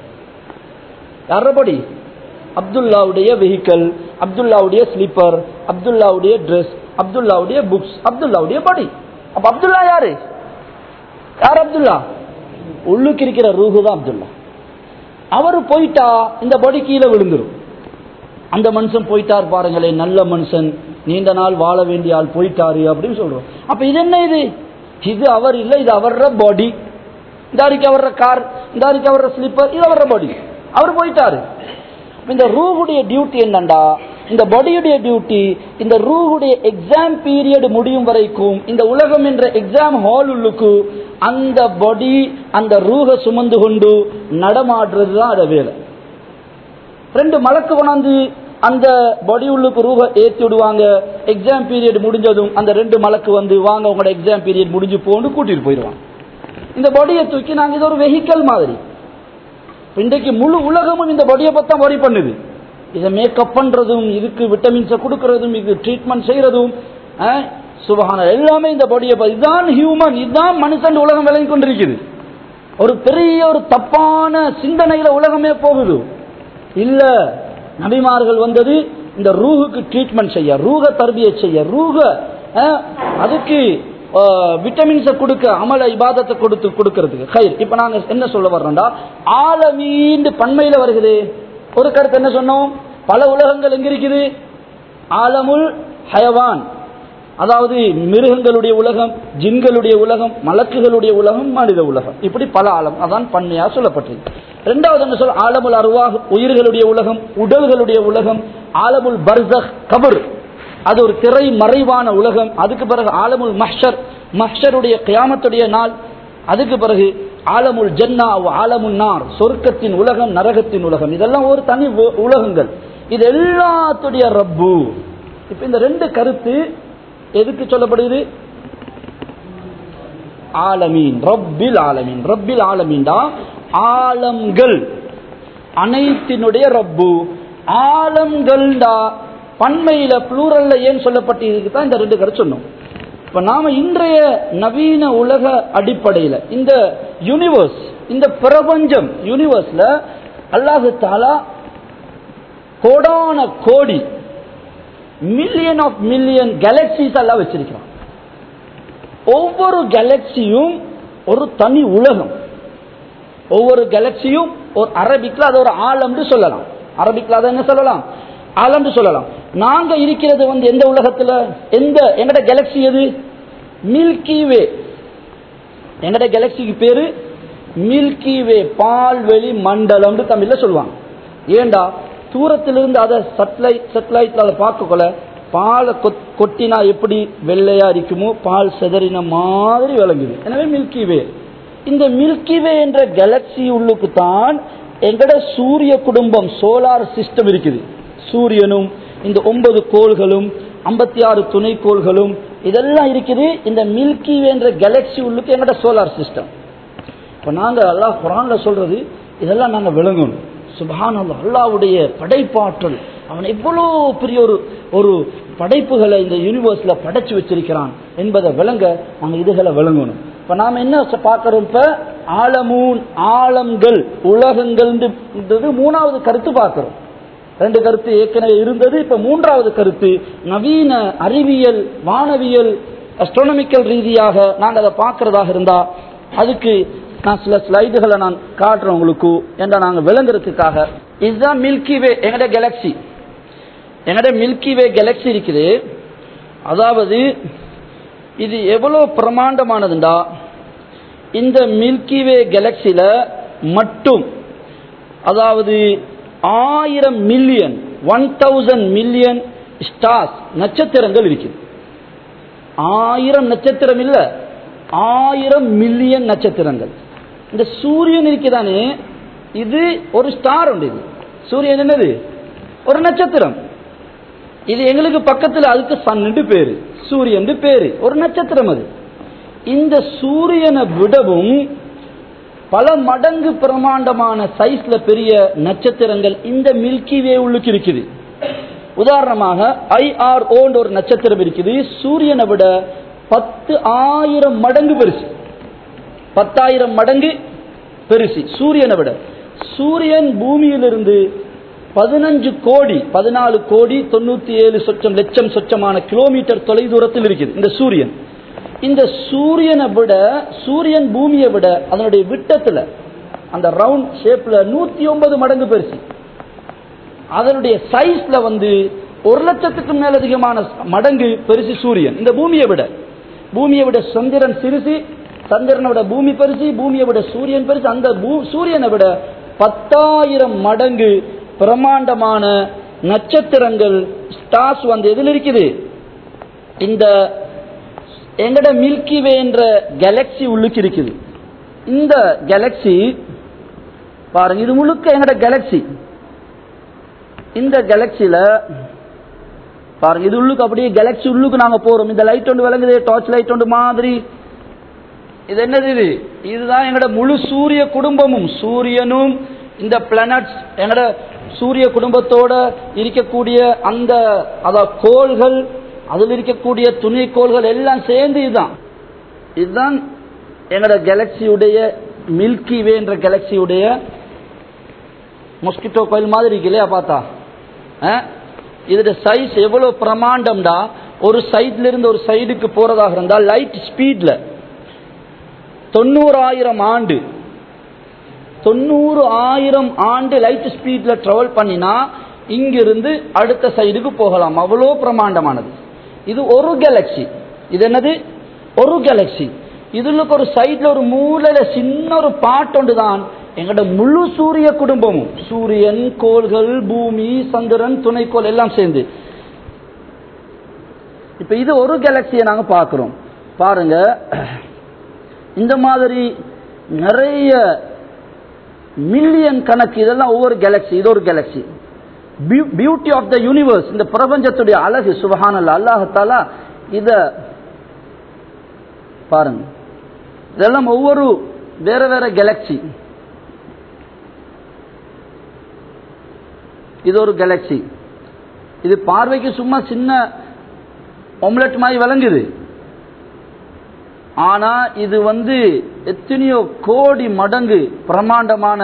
யார பாடி அப்துல்லாவுடைய வெஹிக்கல் அப்துல்லாவுடைய ஸ்லீப்பர் அப்துல்லாவுடைய ட்ரெஸ் அப்துல்லாவுடைய புக்ஸ் அப்துல்லாவுடைய பாடி அப்ப அப்துல்லா யாரு யார் அப்துல்லா உள்ளுக்கு இருக்கிற ரூஹு தான் அப்துல்லா அவரு போயிட்டா இந்த பாடி கீழே விழுந்துரும் அந்த மனுஷன் போயிட்டார் பாருங்களேன் நல்ல மனுஷன் நீண்ட நாள் வாழ வேண்டிய ஆள் போயிட்டாரு அப்படின்னு சொல்றோம் அப்ப இது என்ன இது இது அவர் இல்ல இது அவர பாடி இந்த அடிக்கு அவர கார் இந்த அடிக்கு அவர ஸ்லீப்பர் இது அவர பாடி அவர் போயிட்டாரு இந்த ரூஹுடைய டியூட்டி என்னண்டா இந்த பாடியுடைய டியூட்டி இந்த ரூஹுடைய எக்ஸாம் பீரியட் முடியும் வரைக்கும் இந்த உலகம் என்ற எக்ஸாம் ஹால் உள்ளுக்கு அந்த பாடி அந்த ரூஹ சுமந்து கொண்டு நடமாடுறது தான் அத வேலை ரெண்டு மலக்கு கொண்டாந்து அந்த பாடி உள்ளுக்கு ரூஹ ஏத்தி விடுவாங்க எக்ஸாம் பீரியட் முடிஞ்சதும் அந்த ரெண்டு மலக்கு வந்து வாங்க உங்களோட எக்ஸாம் பீரியட் முடிஞ்சு போன்னு கூட்டிட்டு போயிடுவாங்க இந்த பாடியை தூக்கி நாங்க இது ஒரு வெஹிக்கல் மாதிரி இன்றைக்கு முழு உலகமும் இந்த பாடியை பத்தி தான் worry பண்ணுது இதை மேக்கப் பண்றதும் இதுக்கு விட்டமின்ஸை கொடுக்கறதும் இது ட்ரீட்மெண்ட் செய்யறதும் சுபகான எல்லாமே இந்த பாடியை பத்தி இதுதான் ஹியூமன் இதுதான் மனுஷன் உலகம் விளங்கி கொண்டிருக்குது ஒரு பெரிய ஒரு தப்பான சிந்தனையில உலகமே போகுது இல்ல நபிமார்கள் வந்தது இந்த ரூஹுக்கு ட்ரீட்மெண்ட் செய்ய ரூக தர்பியை செய்ய ரூக அஹ், அதுக்கு விட்டமின்ஸை கொடுக்க அமல இபாதத்தை கொடுத்து கொடுக்கறதுக்கு கயிர் இப்ப நாங்க என்ன சொல்ல வர்றோம்டா ஆலமீண்டு பன்மையில வருகுது ஒரு கருத்து என்ன சொன்னோம் பல உலகங்கள் எங்க இருக்குது ஆலமுல் ஹயவான் அதாவது மிருகங்களுடைய உலகம் ஜின்களுடைய உலகம் மலக்குகளுடைய உலகம் மனித உலகம் இப்படி பல ஆழம் அதான் பன்மையா சொல்லப்பட்டது இரண்டாவது என்ன சொல்ல ஆலமுல் அருவாக உயிர்களுடைய உலகம் உடல்களுடைய உலகம் ஆலமுல் பர்சக் கபர் அது ஒரு திரை மறைவான உலகம் அதுக்கு பிறகு ஆலமுல் மஹ்ஷர் மஹ்ஷருடைய கியாமத்துடைய நாள் அதுக்கு பிறகு ஆலமுல் ஜன்னா ஆலமுல் நார் சொர்க்கத்தின் உலகம் நரகத்தின் உலகம் இதெல்லாம் ஒரு தனி உ- உலகங்கள் இது எல்லாத்துடைய ரப்பு இப்ப இந்த ரெண்டு கருத்து எதுக்கு சொல்லப்படுது ஆலமீன் ரப்பில் ஆலமீன் ரப்பில் ஆலமீன்டா ஆலம்கள் அனைத்தினுடைய ரப்பு ஆலம்கள்டா பன்மையில புளூரல்ல ஏன் சொல்லப்பட்டிருக்கு தான் இந்த ரெண்டு கருத்து சொன்னோம் இப்ப நாம இன்றைய நவீன உலக அடிப்படையில் இந்த யூனிவர்ஸ் இந்த பிரபஞ்சம் யூனிவர்ஸ்ல அல்லாஹு தாலா கோடான கோடி மில்லியன் ஆஃப் மில்லியன் கேலக்சிஸ் எல்லாம் வச்சிருக்கிறான் ஒவ்வொரு கேலக்சியும் ஒரு தனி உலகம் ஒவ்வொரு கேலக்சியும் ஒரு அரபிக்ல அது ஒரு ஆலம்னு சொல்லலாம் அரபிக்ல அதை என்ன சொல்லலாம் ஆலம்னு சொல்லலாம் நாங்க இருக்கிறது வந்து எந்த உலகத்துல எந்த எங்கட கேலக்சி எது மில்கி வே எங்கட கேலக்சிக்கு பேரு மில்கி வே பால்வெளி மண்டலம்னு தமிழ்ல சொல்லுவாங்க ஏண்டா தூரத்திலிருந்து அதை சட்டலைட் சட்டலைட்ல அதை பார்க்கக்குள்ள பாலை கொத்- கொட்டினா எப்படி வெள்ளையா இருக்குமோ பால் செதறின மாதிரி விளங்குது எனவே மில்கி வே இந்த மில்கி வே என்ற கேலக்சி உள்ளுக்கு தான் எங்கட சூரிய குடும்பம் சோலார் சிஸ்டம் இருக்குது சூரியனும் இந்த ஒன்பது கோள்களும் ஐம்பத்தி ஆறு துணைக்கோள்களும் இதெல்லாம் இருக்குது இந்த மில்கி வே என்ற கேலக்சி உள்ளுக்கு எங்கட சோலார் சிஸ்டம் இப்ப நாங்க அல்லாஹ் குரான்ல சொல்றது இதெல்லாம் நாங்க விளங்கணும் சுபஹான் அல்லாஹ் அல்லாவுடைய படைப்பாற்றல் அவன் எவ்வளோ பெரிய ஒரு ஒரு படைப்புகளை இந்த யூனிவர்ஸ்ல படைச்சு வச்சிருக்கிறான் என்பதை விளங்க நாங்க இதுகளை விளங்கணும் இப்ப நாம என்ன ச- பார்க்கிறோம் இப்ப ஆலமூன் ஆலம்கள் உலகங்கள்ன்றது மூணாவது கருத்து பார்க்கிறோம் ரெண்டு கருத்து ஏற்கனவே இருந்தது இப்ப மூன்றாவது கருத்து நவீன அறிவியல் வானவியல் அஸ்ட்ரோனமிக்கல் ரீதியாக நாங்க அதை பார்க்கறதாக இருந்தா அதுக்கு நான் சில ஸ்லைடுகளை நான் காட்டுறேன் உங்களுக்கு என்ற நாங்க விளங்குறதுக்காக இதுதான் மில்கி வே எங்கட கேலக்சி எங்கட மில்கி வே கேலக்சி இருக்குது அதாவது இது எவ்வளவு பிரமாண்டமானதுண்டா இந்த மில்கி வே கேலக்சில மட்டும் அதாவது ஆயிரம் million one thousand million stars நட்சத்திரங்கள் இருக்குது ஆயிரம் நட்சத்திரம் இல்ல ஆயிரம் மில்லியன் நட்சத்திரங்கள் இந்த சூரியன் இருக்குதானே இது ஒரு ஸ்டார் உண்டு இது சூரியன் என்னது ஒரு நட்சத்திரம் இது எங்களுக்கு பக்கத்துல அதுக்கு சன்னு பேரு சூரியன் பேரு ஒரு நட்சத்திரம் அது இந்த சூரியனை விடவும் பல மடங்கு பிரமாண்டமான சைஸ்ல பெரிய நட்சத்திரங்கள் இந்த மில்கி வே உள்ளுக்கு இருக்குது உதாரணமாக ஐஆர்ஓ ஒரு நட்சத்திரம் இருக்குது சூரியனை விட பத்து ஆயிரம் மடங்கு பெருசு பத்தாயிரம் மடங்கு பெருசு சூரியனை விட சூரியன் பூமியிலிருந்து பதினஞ்சு கோடி பதினாலு கோடி தொண்ணூத்தி ஏழு சொச்சம் லட்சம் சொச்சமான கிலோமீட்டர் தொலைதூரத்தில் இருக்குது இந்த சூரியன் இந்த சூரியனை விட சூரியன் பூமியை விட அதனுடைய விட்டத்துல அந்த ரவுண்ட் ஷேப்ல நூத்தி ஒன்பது மடங்கு பெருசு அதனுடைய சைஸ்ல வந்து ஒரு லட்சத்துக்கும் மேல அதிகமான மடங்கு பெருசு சூரியன் இந்த பூமியை விட பூமியை விட சந்திரன் சிறுசு சந்திரனை விட பூமி பெருசு பூமியை விட சூரியன் பெருசு அந்த பூ- சூரியனை விட பத்தாயிரம் மடங்கு பிரமாண்டமான நட்சத்திரங்கள் ஸ்டார்ஸ் வந்து எதில் இருக்குது இந்த எங்கட மில்கி வே என்ற கேலக்சி உள்ளுக்கு இருக்குது இந்த கேலக்சி பாருங்க இது முழுக்க எங்கட கேலக்சி இந்த கேலக்சியில பாருங்க இது உள்ளுக்கு அப்படியே கேலக்சி உள்ளுக்கு நாங்க போறோம் இந்த லைட் ஒன்று விளங்குது டார்ச் லைட் ஒன்று மாதிரி இது என்னது இது இதுதான் எங்கட முழு சூரிய குடும்பமும் சூரியனும் இந்த பிளானட்ஸ் எங்கட சூரிய குடும்பத்தோட இருக்கக்கூடிய அந்த அத கோள்கள் அதில் இருக்கக்கூடிய துணை கோள்கள் எல்லாம் சேர்ந்து இதுதான் இதுதான் எங்கட கேலக்சியுடைய மில்கி வே என்ற கேலக்சியுடைய மொஸ்கிட்டோ கோயில் மாதிரி இருக்கு இல்லையா பார்த்தா அஹ்? இதோட சைஸ் எவ்வளவு பிரமாண்டம்டா ஒரு சைட்ல இருந்து ஒரு சைடுக்கு போறதாக இருந்தால் லைட் ஸ்பீட்ல தொண்ணூறாயிரம் ஆண்டு தொண்ணூறு ஆயிரம் ஆண்டு லைட் ஸ்பீட்ல டிராவல் பண்ணினா இங்கிருந்து அடுத்த சைடுக்கு போகலாம் அவ்வளோ பிரமாண்டமானது இது ஒரு கேலக்சி இது என்னது ஒரு கேலக்சி இதுல ஒரு சைட்ல ஒரு மூலையில சின்ன ஒரு பாட்டு தான் எங்களோட முழு சூரிய குடும்பமும் சூரியன் கோள்கள் பூமி சந்திரன் துணைக்கோள் எல்லாம் சேர்ந்து இப்ப இது ஒரு கேலக்சியை நாங்க பார்க்கிறோம் பாருங்க இந்த மாதிரி நிறைய மில்லியன் கணக்கு இதெல்லாம் ஒவ்வொரு கேலக்சி இது ஒரு galaxy beauty of the universe இந்த பிரபஞ்சத்துடைய அழகு சுபஹானல்ல அல்லாஹாலா இத பாருங்க இதெல்லாம் ஒவ்வொரு வேற வேற கேலக்சி இது ஒரு கேலக்சி இது பார்வைக்கு சும்மா சின்ன ஒம்லெட் மாதிரி விளங்குது ஆனா இது வந்து எத்தனையோ கோடி மடங்கு பிரமாண்டமான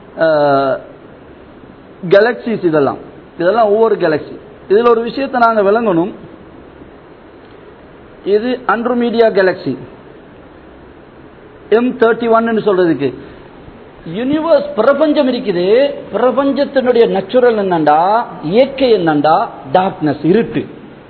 கேலக்சிஸ் இதெல்லாம் இதெல்லாம் ஒவ்வொரு கேலக்சி இதுல ஒரு விஷயத்தை நாங்க விளங்கணும் இது அண்ட்ரோமீடியா கேலக்சி எம் தேர்ட்டி ஒன்னு சொல்றதுக்கு யூனிவர்ஸ் பிரபஞ்சம் இருக்குது பிரபஞ்சத்தினுடைய நேச்சுரல் என்னண்டா இயற்கை என்னண்டா டார்க்னஸ் இருட்டு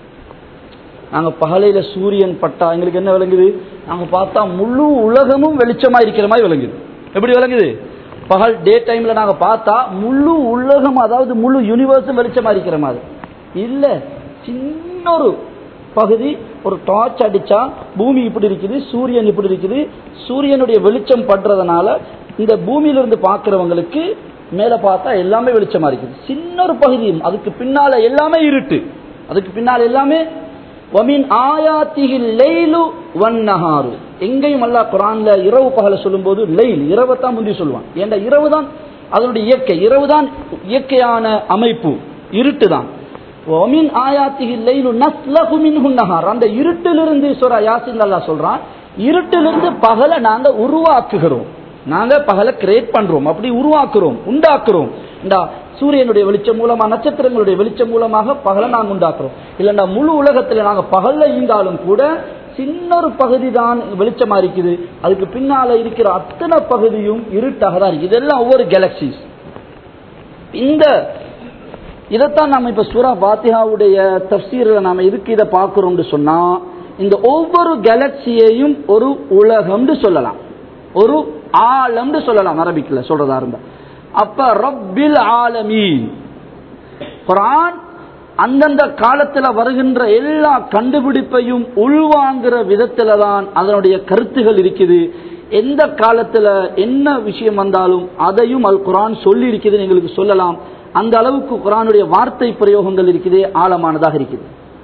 நாங்க பகலையில சூரியன் பட்டா எங்களுக்கு என்ன விளங்குது நாங்க பார்த்தா முழு உலகமும் வெளிச்சமா இருக்கிற மாதிரி விளங்குது எப்படி விளங்குது பகல் டே டைம்ல நாங்க பார்த்தா முழு உலகம் அதாவது முழு யூனிவர்ஸும் வெளிச்சமா இருக்கிற மாதிரி இல்ல சின்ன ஒரு பகுதி ஒரு டார்ச் அடிச்சா பூமி இப்படி இருக்குது சூரியன் இப்படி இருக்குது சூரியனுடைய வெளிச்சம் படுறதுனால இந்த பூமியிலிருந்து பார்க்கிறவங்களுக்கு மேல பார்த்தா எல்லாமே வெளிச்சமா இருக்குது சின்ன ஒரு பகுதி அதுக்கு பின்னால எல்லாமே இருட்டு அதுக்கு பின்னால் எல்லாமே வமின் ஆயாத்திகில் லெய்லு வன்னஹாரு எங்கேயும் அல்லா குரான்ல இரவு பகல சொல்லும்போது லெயில் இரவை தான் முந்தி சொல்லுவான் ஏன்டா இரவு தான் அதனுடைய இயற்கை இரவு தான் இயற்கையான அமைப்பு இருட்டு தான் ஒமின் ஆயாத்திகில் லெய்லு நஸ்லகு மின்ஹு நஹார் அந்த இருட்டிலிருந்து சொல்ற யாசின் அல்லா சொல்றான் இருட்டிலிருந்து பகலை நாங்க உருவாக்குகிறோம் நாங்க பகலை கிரியேட் பண்றோம் அப்படி உருவாக்குறோம் உண்டாக்குறோம் இந்த சூரியனுடைய வெளிச்சம் மூலமா நட்சத்திரங்களுடைய வெளிச்சம் மூலமாக பகலை நாங்க உண்டாக்குறோம் இல்லைன்னா முழு உலகத்துல நாங்க பகல்ல இருந்தாலும் கூட சின்ன ஒரு பகுதி தான் வெளிச்சமா இருக்குது அதுக்கு பின்னால இருக்கிற அத்தனை பகுதியும் இருட்டாக தான் இருக்கு இதெல்லாம் ஒவ்வொரு கேலக்சிஸ் இந்த இதைத்தான் நம்ம இப்ப சூரா பாத்தியாவுடைய தப்சீரில் நாம இதுக்கு இதை பார்க்கிறோம்னு சொன்னா இந்த ஒவ்வொரு கேலக்சியையும் ஒரு உலகம்னு சொல்லலாம் ஒரு ஆலம்னு சொல்லலாம் அரபிக்ல சொல்றதா இருந்தா அப்ப ரப்பில் ஆலமீன் குரான் அந்தந்த காலத்துல வருகின்ற எல்லா கண்டுபிடிப்பையும் உள்வாங்குற விதத்துல தான் அதனுடைய கருத்துகள் இருக்குது எந்த காலத்துல என்ன விஷயம் வந்தாலும் அதையும் அது குரான் சொல்லி இருக்குதுன்னு எங்களுக்கு சொல்லலாம் அந்த அளவுக்கு குரானுடைய வார்த்தை பிரயோகங்கள் இருக்குது ஆழமானதாக இருக்குது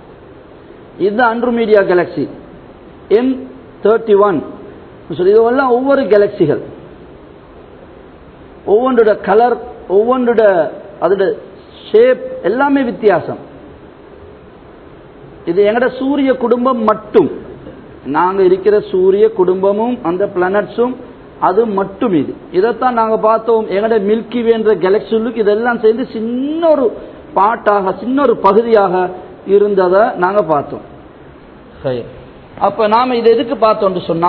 இது Andromeda galaxy M thirty one இதெல்லாம் ஒவ்வொரு கேலக்சிகள் ஒவ்வொன்றோட கலர் ஒவ்வொன்றோட அதோட ஷேப் எல்லாமே வித்தியாசம் இது எங்கட சூரிய குடும்பம் மட்டும் நாங்க இருக்கிற சூரிய குடும்பமும் அந்த பிளானட்ஸும் அது மட்டும் இது இதைத்தான் நாங்க பார்த்தோம் எங்கட மில்கி வேன்ற கேலக்சிலுக்கு இதெல்லாம் சேர்ந்து சின்ன ஒரு பாட்டாக சின்ன ஒரு பகுதியாக இருந்ததை நாங்க பார்த்தோம் சரி அப்ப நாம இதை எதுக்கு பார்த்தோம்னு சொன்னா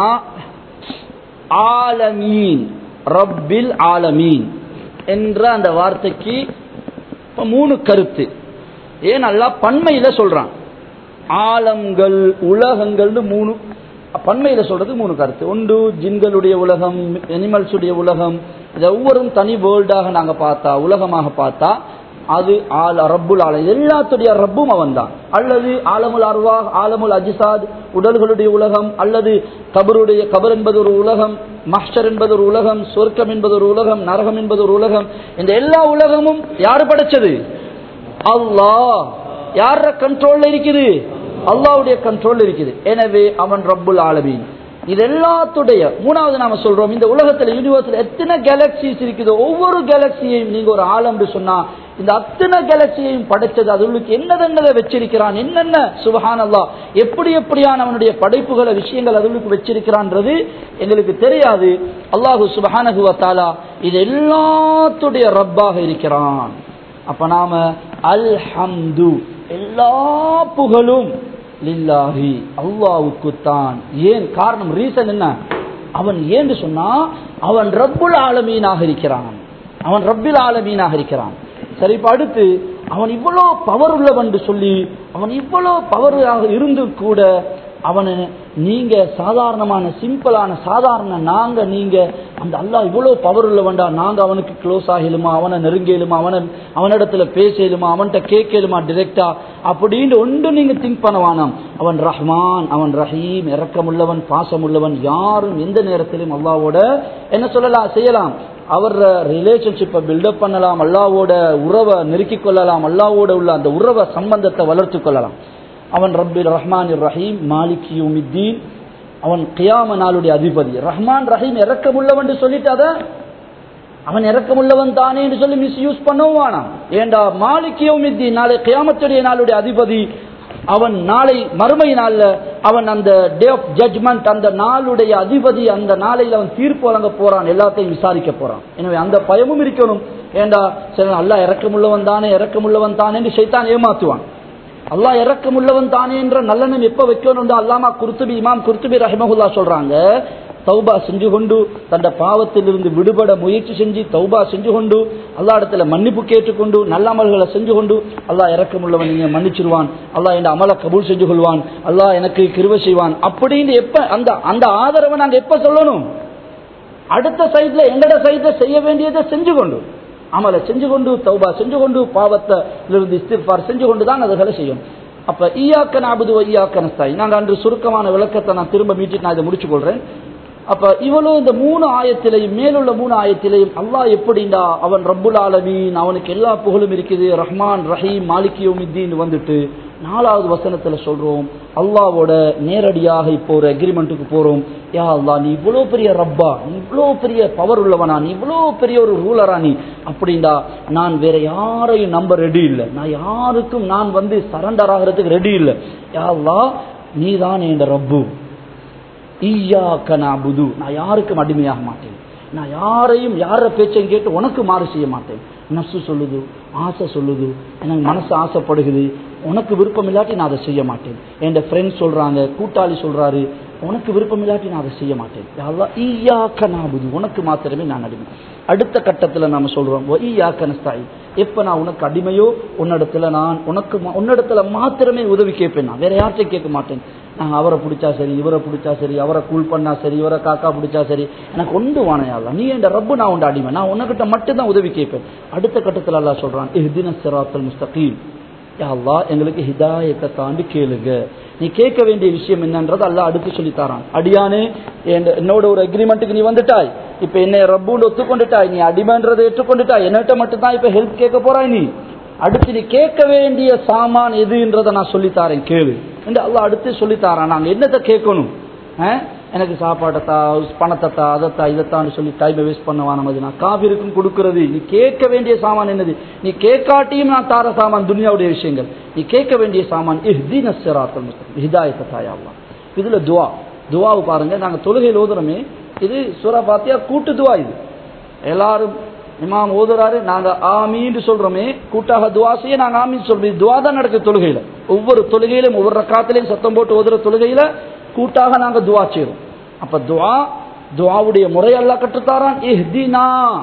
ஆலமீன் ரப்பில் ஆலமீன் என்ற அந்த வார்த்தைக்கு மூணு கருத்து ஏன் நல்லா பன்மையில சொல்றான் ஆலங்கள் உலகங்கள்னு மூணு பன்மையில சொல்றது மூணு கருத்து ஒன்று ஜின்களுடைய உலகம் அனிமல்ஸுடைய உலகம் இதை ஒவ்வொரும் தனி வேர்ல்டாக நாங்க பார்த்தா உலகமாக பார்த்தா அது ஆல் ரப்புல் ஆல எல்லாத்துடைய ரப்பும் அவன் தான் அல்லது ஆலமுல் அர்வா ஆலமுல் அஜிசாத் உடல்களுடைய உலகம் அல்லது கபருடைய கபர் என்பது ஒரு உலகம் மஹ்ஷர் என்பது ஒரு உலகம் சொர்க்கம் என்பது ஒரு உலகம் நரகம் என்பது ஒரு உலகம் இந்த எல்லா உலகமும் யாரு படைச்சது அல்லாஹ் யார கண்ட்ரோல்ல இருக்குது அல்லாவுடைய கண்ட்ரோல் இருக்குது எனவே அவன் ரப்புல் ஆலமீன் இது எல்லாத்துடைய மூணாவது நாம சொல்றோம் இந்த உலகத்துல யூனிவர்ஸ்ல எத்தனை கேலக்சிஸ் இருக்குதோ ஒவ்வொரு கேலக்சியையும் நீங்க ஒரு ஆலம்னு சொன்னா இந்த அத்தனை கேலக்சியையும் படைச்சது அதுக்கு என்னதென்னதை வச்சிருக்கிறான் என்னென்ன சுபஹான் அல்லா எப்படி எப்படியான அவனுடைய படைப்புகளை விஷயங்கள் அதுக்கு வச்சிருக்கிறான்றது எங்களுக்கு தெரியாது அல்லாஹு சுபஹானகுவ தாலா இது எல்லாத்துடைய ரப்பாக இருக்கிறான் அப்ப நாம அல் ஹம்து எல்லா புகழும் லில்லாஹி அல்லாவுக்கு தான் ஏன் காரணம் ரீசன் என்ன அவன் ஏன்னு சொன்னா அவன் ரப்புல் ஆலமீனாக இருக்கிறான் அவன் ரப்பில் ஆலமீனாக இருக்கிறான் சரி இப்ப அடுத்து அவன் இவ்வளோ பவர் உள்ளவன் என்று சொல்லி அவன் இவ்வளோ பவராக இருந்து கூட அவனை நீங்க சாதாரணமான சிம்பிளான சாதாரண நாங்க நீங்க அந்த அல்லாஹ் இவ்வளோ பவர் உள்ளவன்டா நாங்க அவனுக்கு க்ளோஸ் ஆகலுமா அவனை நெருங்கலுமா அவனை அவனிடத்துல பேசலுமா அவன்கிட்ட கேட்கலுமா டிரெக்டா அப்படின்னு ஒன்று நீங்க திங்க் பண்ண வேணாம் அவன் ரஹ்மான் அவன் ரஹீம் இரக்கமுள்ளவன் பாசமுள்ளவன் யாரும் எந்த நேரத்திலும் அல்லாவோட என்ன சொல்லலாம் செய்யலாம் அவர் ரிலேஷன்ஷிப்பை பில்டப் பண்ணலாம் அல்லாவோட உறவை நெருக்கிக் கொள்ளலாம் அல்லாவோட உள்ள அந்த உறவை சம்பந்தத்தை வளர்த்து கொள்ளலாம் அவன் ரப்பில் ரஹ்மான் ரஹீம் மாலிக் யூமித்தீன் அவன் கியாம நாளுடைய அதிபதி ரஹ்மான் ரஹீம் இறக்கமுள்ளவன் சொல்லிட்டு அத அவன் இறக்கமுள்ளவன் தானே என்று சொல்லி மிஸ்யூஸ் பண்ணவும் வேணாம் ஏண்டா மாலிக் யூமித்தீன் நாளை கியாமத்துடைய நாளுடைய அதிபதி அவன் நாளை மறுமை நாள்ல அவன் அந்த டே ஆஃப் ஜட்மெண்ட் அந்த நாளுடைய அதிபதி அந்த நாளையில் அவன் தீர்ப்பு வழங்க போறான் எல்லாத்தையும் விசாரிக்க போறான் எனவே அந்த பயமும் இருக்கணும் ஏண்டா சரி அல்லா இறக்கமுள்ளவன் தானே இறக்கமுள்ளவன் தானே என்று சைத்தான் ஏமாத்துவான் அல்லாஹ் இறக்கமுள்ளவன் தானே என்ற நல்லெண்ணம் எப்ப வைக்கணும் அல்லாமா குர்துபி இமாம் குர்துபி ரஹிமகுல்லா சொல்றாங்க தௌபா செஞ்சு கொண்டு தந்த பாவத்திலிருந்து விடுபட முயற்சி செஞ்சு தௌபா செஞ்சு கொண்டு அல்லா இடத்துல மன்னிப்பு கேட்டுக்கொண்டு நல்ல அமல்களை செஞ்சு கொண்டு அல்லாஹ் இறக்கமுள்ளவன் நீங்க மன்னிச்சிருவான் அல்லாஹ் என் அமலை கபூல் செஞ்சு கொள்வான் அல்லாஹ் எனக்கு கிருவ செய்வான் அப்படின்னு எப்ப அந்த அந்த ஆதரவை நாங்க எப்ப சொல்லணும் அடுத்த சைட்ல எங்கட சைட்ல செய்ய வேண்டியதை செஞ்சு கொண்டு அமலை செஞ்சு கொண்டு தௌபா செஞ்சு கொண்டு பாவத்தை இருந்து இஸ்திஃபார் செஞ்சு கொண்டு தான் அதுகளை செய்யும் அப்ப ஈயாக்க நாபுது ஈயாக்க நஸ்தாய் நாங்க அன்று சுருக்கமான விளக்கத்தை நான் திரும்ப மீட்டிட்டு நான் இதை முடிச்சு கொள்றேன் அப்ப இவ்வளவு இந்த மூணு ஆயத்திலையும் மேலுள்ள மூணு ஆயத்திலையும் அல்லாஹ் எப்படிண்டா அவன் ரப்புல் ஆலமீன் அவனுக்கு எல்லா புகழும் இருக்குது ரஹ்மான் ரஹீம் மாலிகியோமித்தீன் வந்துட்டு நாலாவது வசனத்துல சொல்றோம் அல்லாவோட நேரடியாக இப்போ ஒரு அக்ரிமெண்ட்டுக்கு போறோம் யா அல்லா நீ இவ்வளோ பெரிய ரப்பா நீ இவ்வளோ பெரிய பவர் உள்ளவனா நீ இவ்வளோ பெரிய ஒரு ரூலரா நீ அப்படின்டா நான் வேற யாரையும் நம்ப ரெடி இல்லை நான் யாருக்கும் நான் வந்து சரண்டர் ஆகிறதுக்கு ரெடி இல்லை யா அல்லா நீ தான் என் ரப்பு ஈயாக்க நாபுது நான் யாருக்கும் அடிமையாக மாட்டேன் நான் யாரையும் யார பேச்சையும் கேட்டு உனக்கு மாறு செய்ய மாட்டேன் நசு சொல்லுது ஆசை சொல்லுது எனக்கு மனசு ஆசைப்படுகுது உனக்கு விருப்பம் இல்லாட்டி நான் அதை செய்ய மாட்டேன் என் ஃப்ரெண்ட்ஸ் சொல்றாங்க கூட்டாளி சொல்றாரு உனக்கு விருப்பம் இல்லாட்டி நான் அதை செய்ய மாட்டேன் யாழ்லா ஈயாக்க நாபுது உனக்கு மாத்திரமே நான் அடிமை அடுத்த கட்டத்தில் நாம சொல்றோம் ஈயாக்க நஸ்தாயி எப்ப நான் உனக்கு அடிமையோ உன்னிடத்துல நான் உனக்கு உன்னிடத்துல மாத்திரமே உதவி கேட்பேன் நான் வேற யார்கிட்டையும் கேட்க மாட்டேன் நான் அவரை பிடிச்சா சரி இவரை பிடிச்சா சரி அவரை கூல் பண்ணா சரி இவரை காக்கா பிடிச்சா சரி எனக்கு ஒன்று வானையால நீ என் ரப்பு நான் உண்டு அடிமை நான் உன்கிட்ட மட்டும்தான் உதவி கேட்பேன் அடுத்த கட்டத்தில் அல்லா சொல்றான் இஹ்தின சிராத்தல் முஸ்தகீம் அல்லா எங்களுக்கு ஹிதாயத்தை தாண்டி கேளுங்க நீ கேட்க வேண்டிய விஷயம் என்னன்றது அல்ல அடுத்து சொல்லித்தாரான் அடியானே என்னோட ஒரு அக்ரிமெண்ட்டுக்கு நீ வந்துட்டாய் இப்ப என்னை ரப்புன்னு ஒத்துக்கொண்டுட்டாய் நீ அடிமைன்றதை ஏற்றுக்கொண்டுட்டாய் என்னகிட்ட மட்டும்தான் இப்ப ஹெல்ப் கேட்க போறாய் நீ அடுத்து நீ கேட்க வேண்டிய சாமான் எதுன்றதை நான் சொல்லித்தாரேன் கேளு என்று அல்ல அடுத்து சொல்லித்தாரான் நாங்க என்னத்தை கேட்கணும் எனக்கு சாப்பாட்டத்தா பணத்தத்தா அதத்தா இதத்தான்னு சொல்லி டைமை வேஸ்ட் பண்ணுவான் நமது நான் காவிருக்கும் கொடுக்கறது நீ கேட்க வேண்டிய சாமான் என்னது நீ கேட்காட்டியும் நான் தார சாமான் துனியாவுடைய விஷயங்கள் நீ கேட்க வேண்டிய சாமான் இஹ்தீன சிராத்தல் முஸ்தகம் ஹிதாயத்தை தாயாவா இதுல துவா துவாவு பாருங்க நாங்க தொழுகையில் ஓதுறோமே இது சூரா பாத்தியா கூட்டு துவா இது எல்லாரும் இமாம் ஓதுறாரு நாங்க ஆமீன்னு சொல்றோமே கூட்டாக துவா செய்ய நாங்க ஆமீன் சொல்றோம் துவா தான் நடக்குது தொழுகையில ஒவ்வொரு தொழுகையிலும் ஒவ்வொரு ரக்காத்திலையும் சத்தம் போட்டு ஓதுற தொழுகையில கூட்டாக நாங்க துவா செய்யறோம் அப்ப துவா துவாவுடைய முறையெல்லாம் கற்றுத்தாரான் இஹ்தினா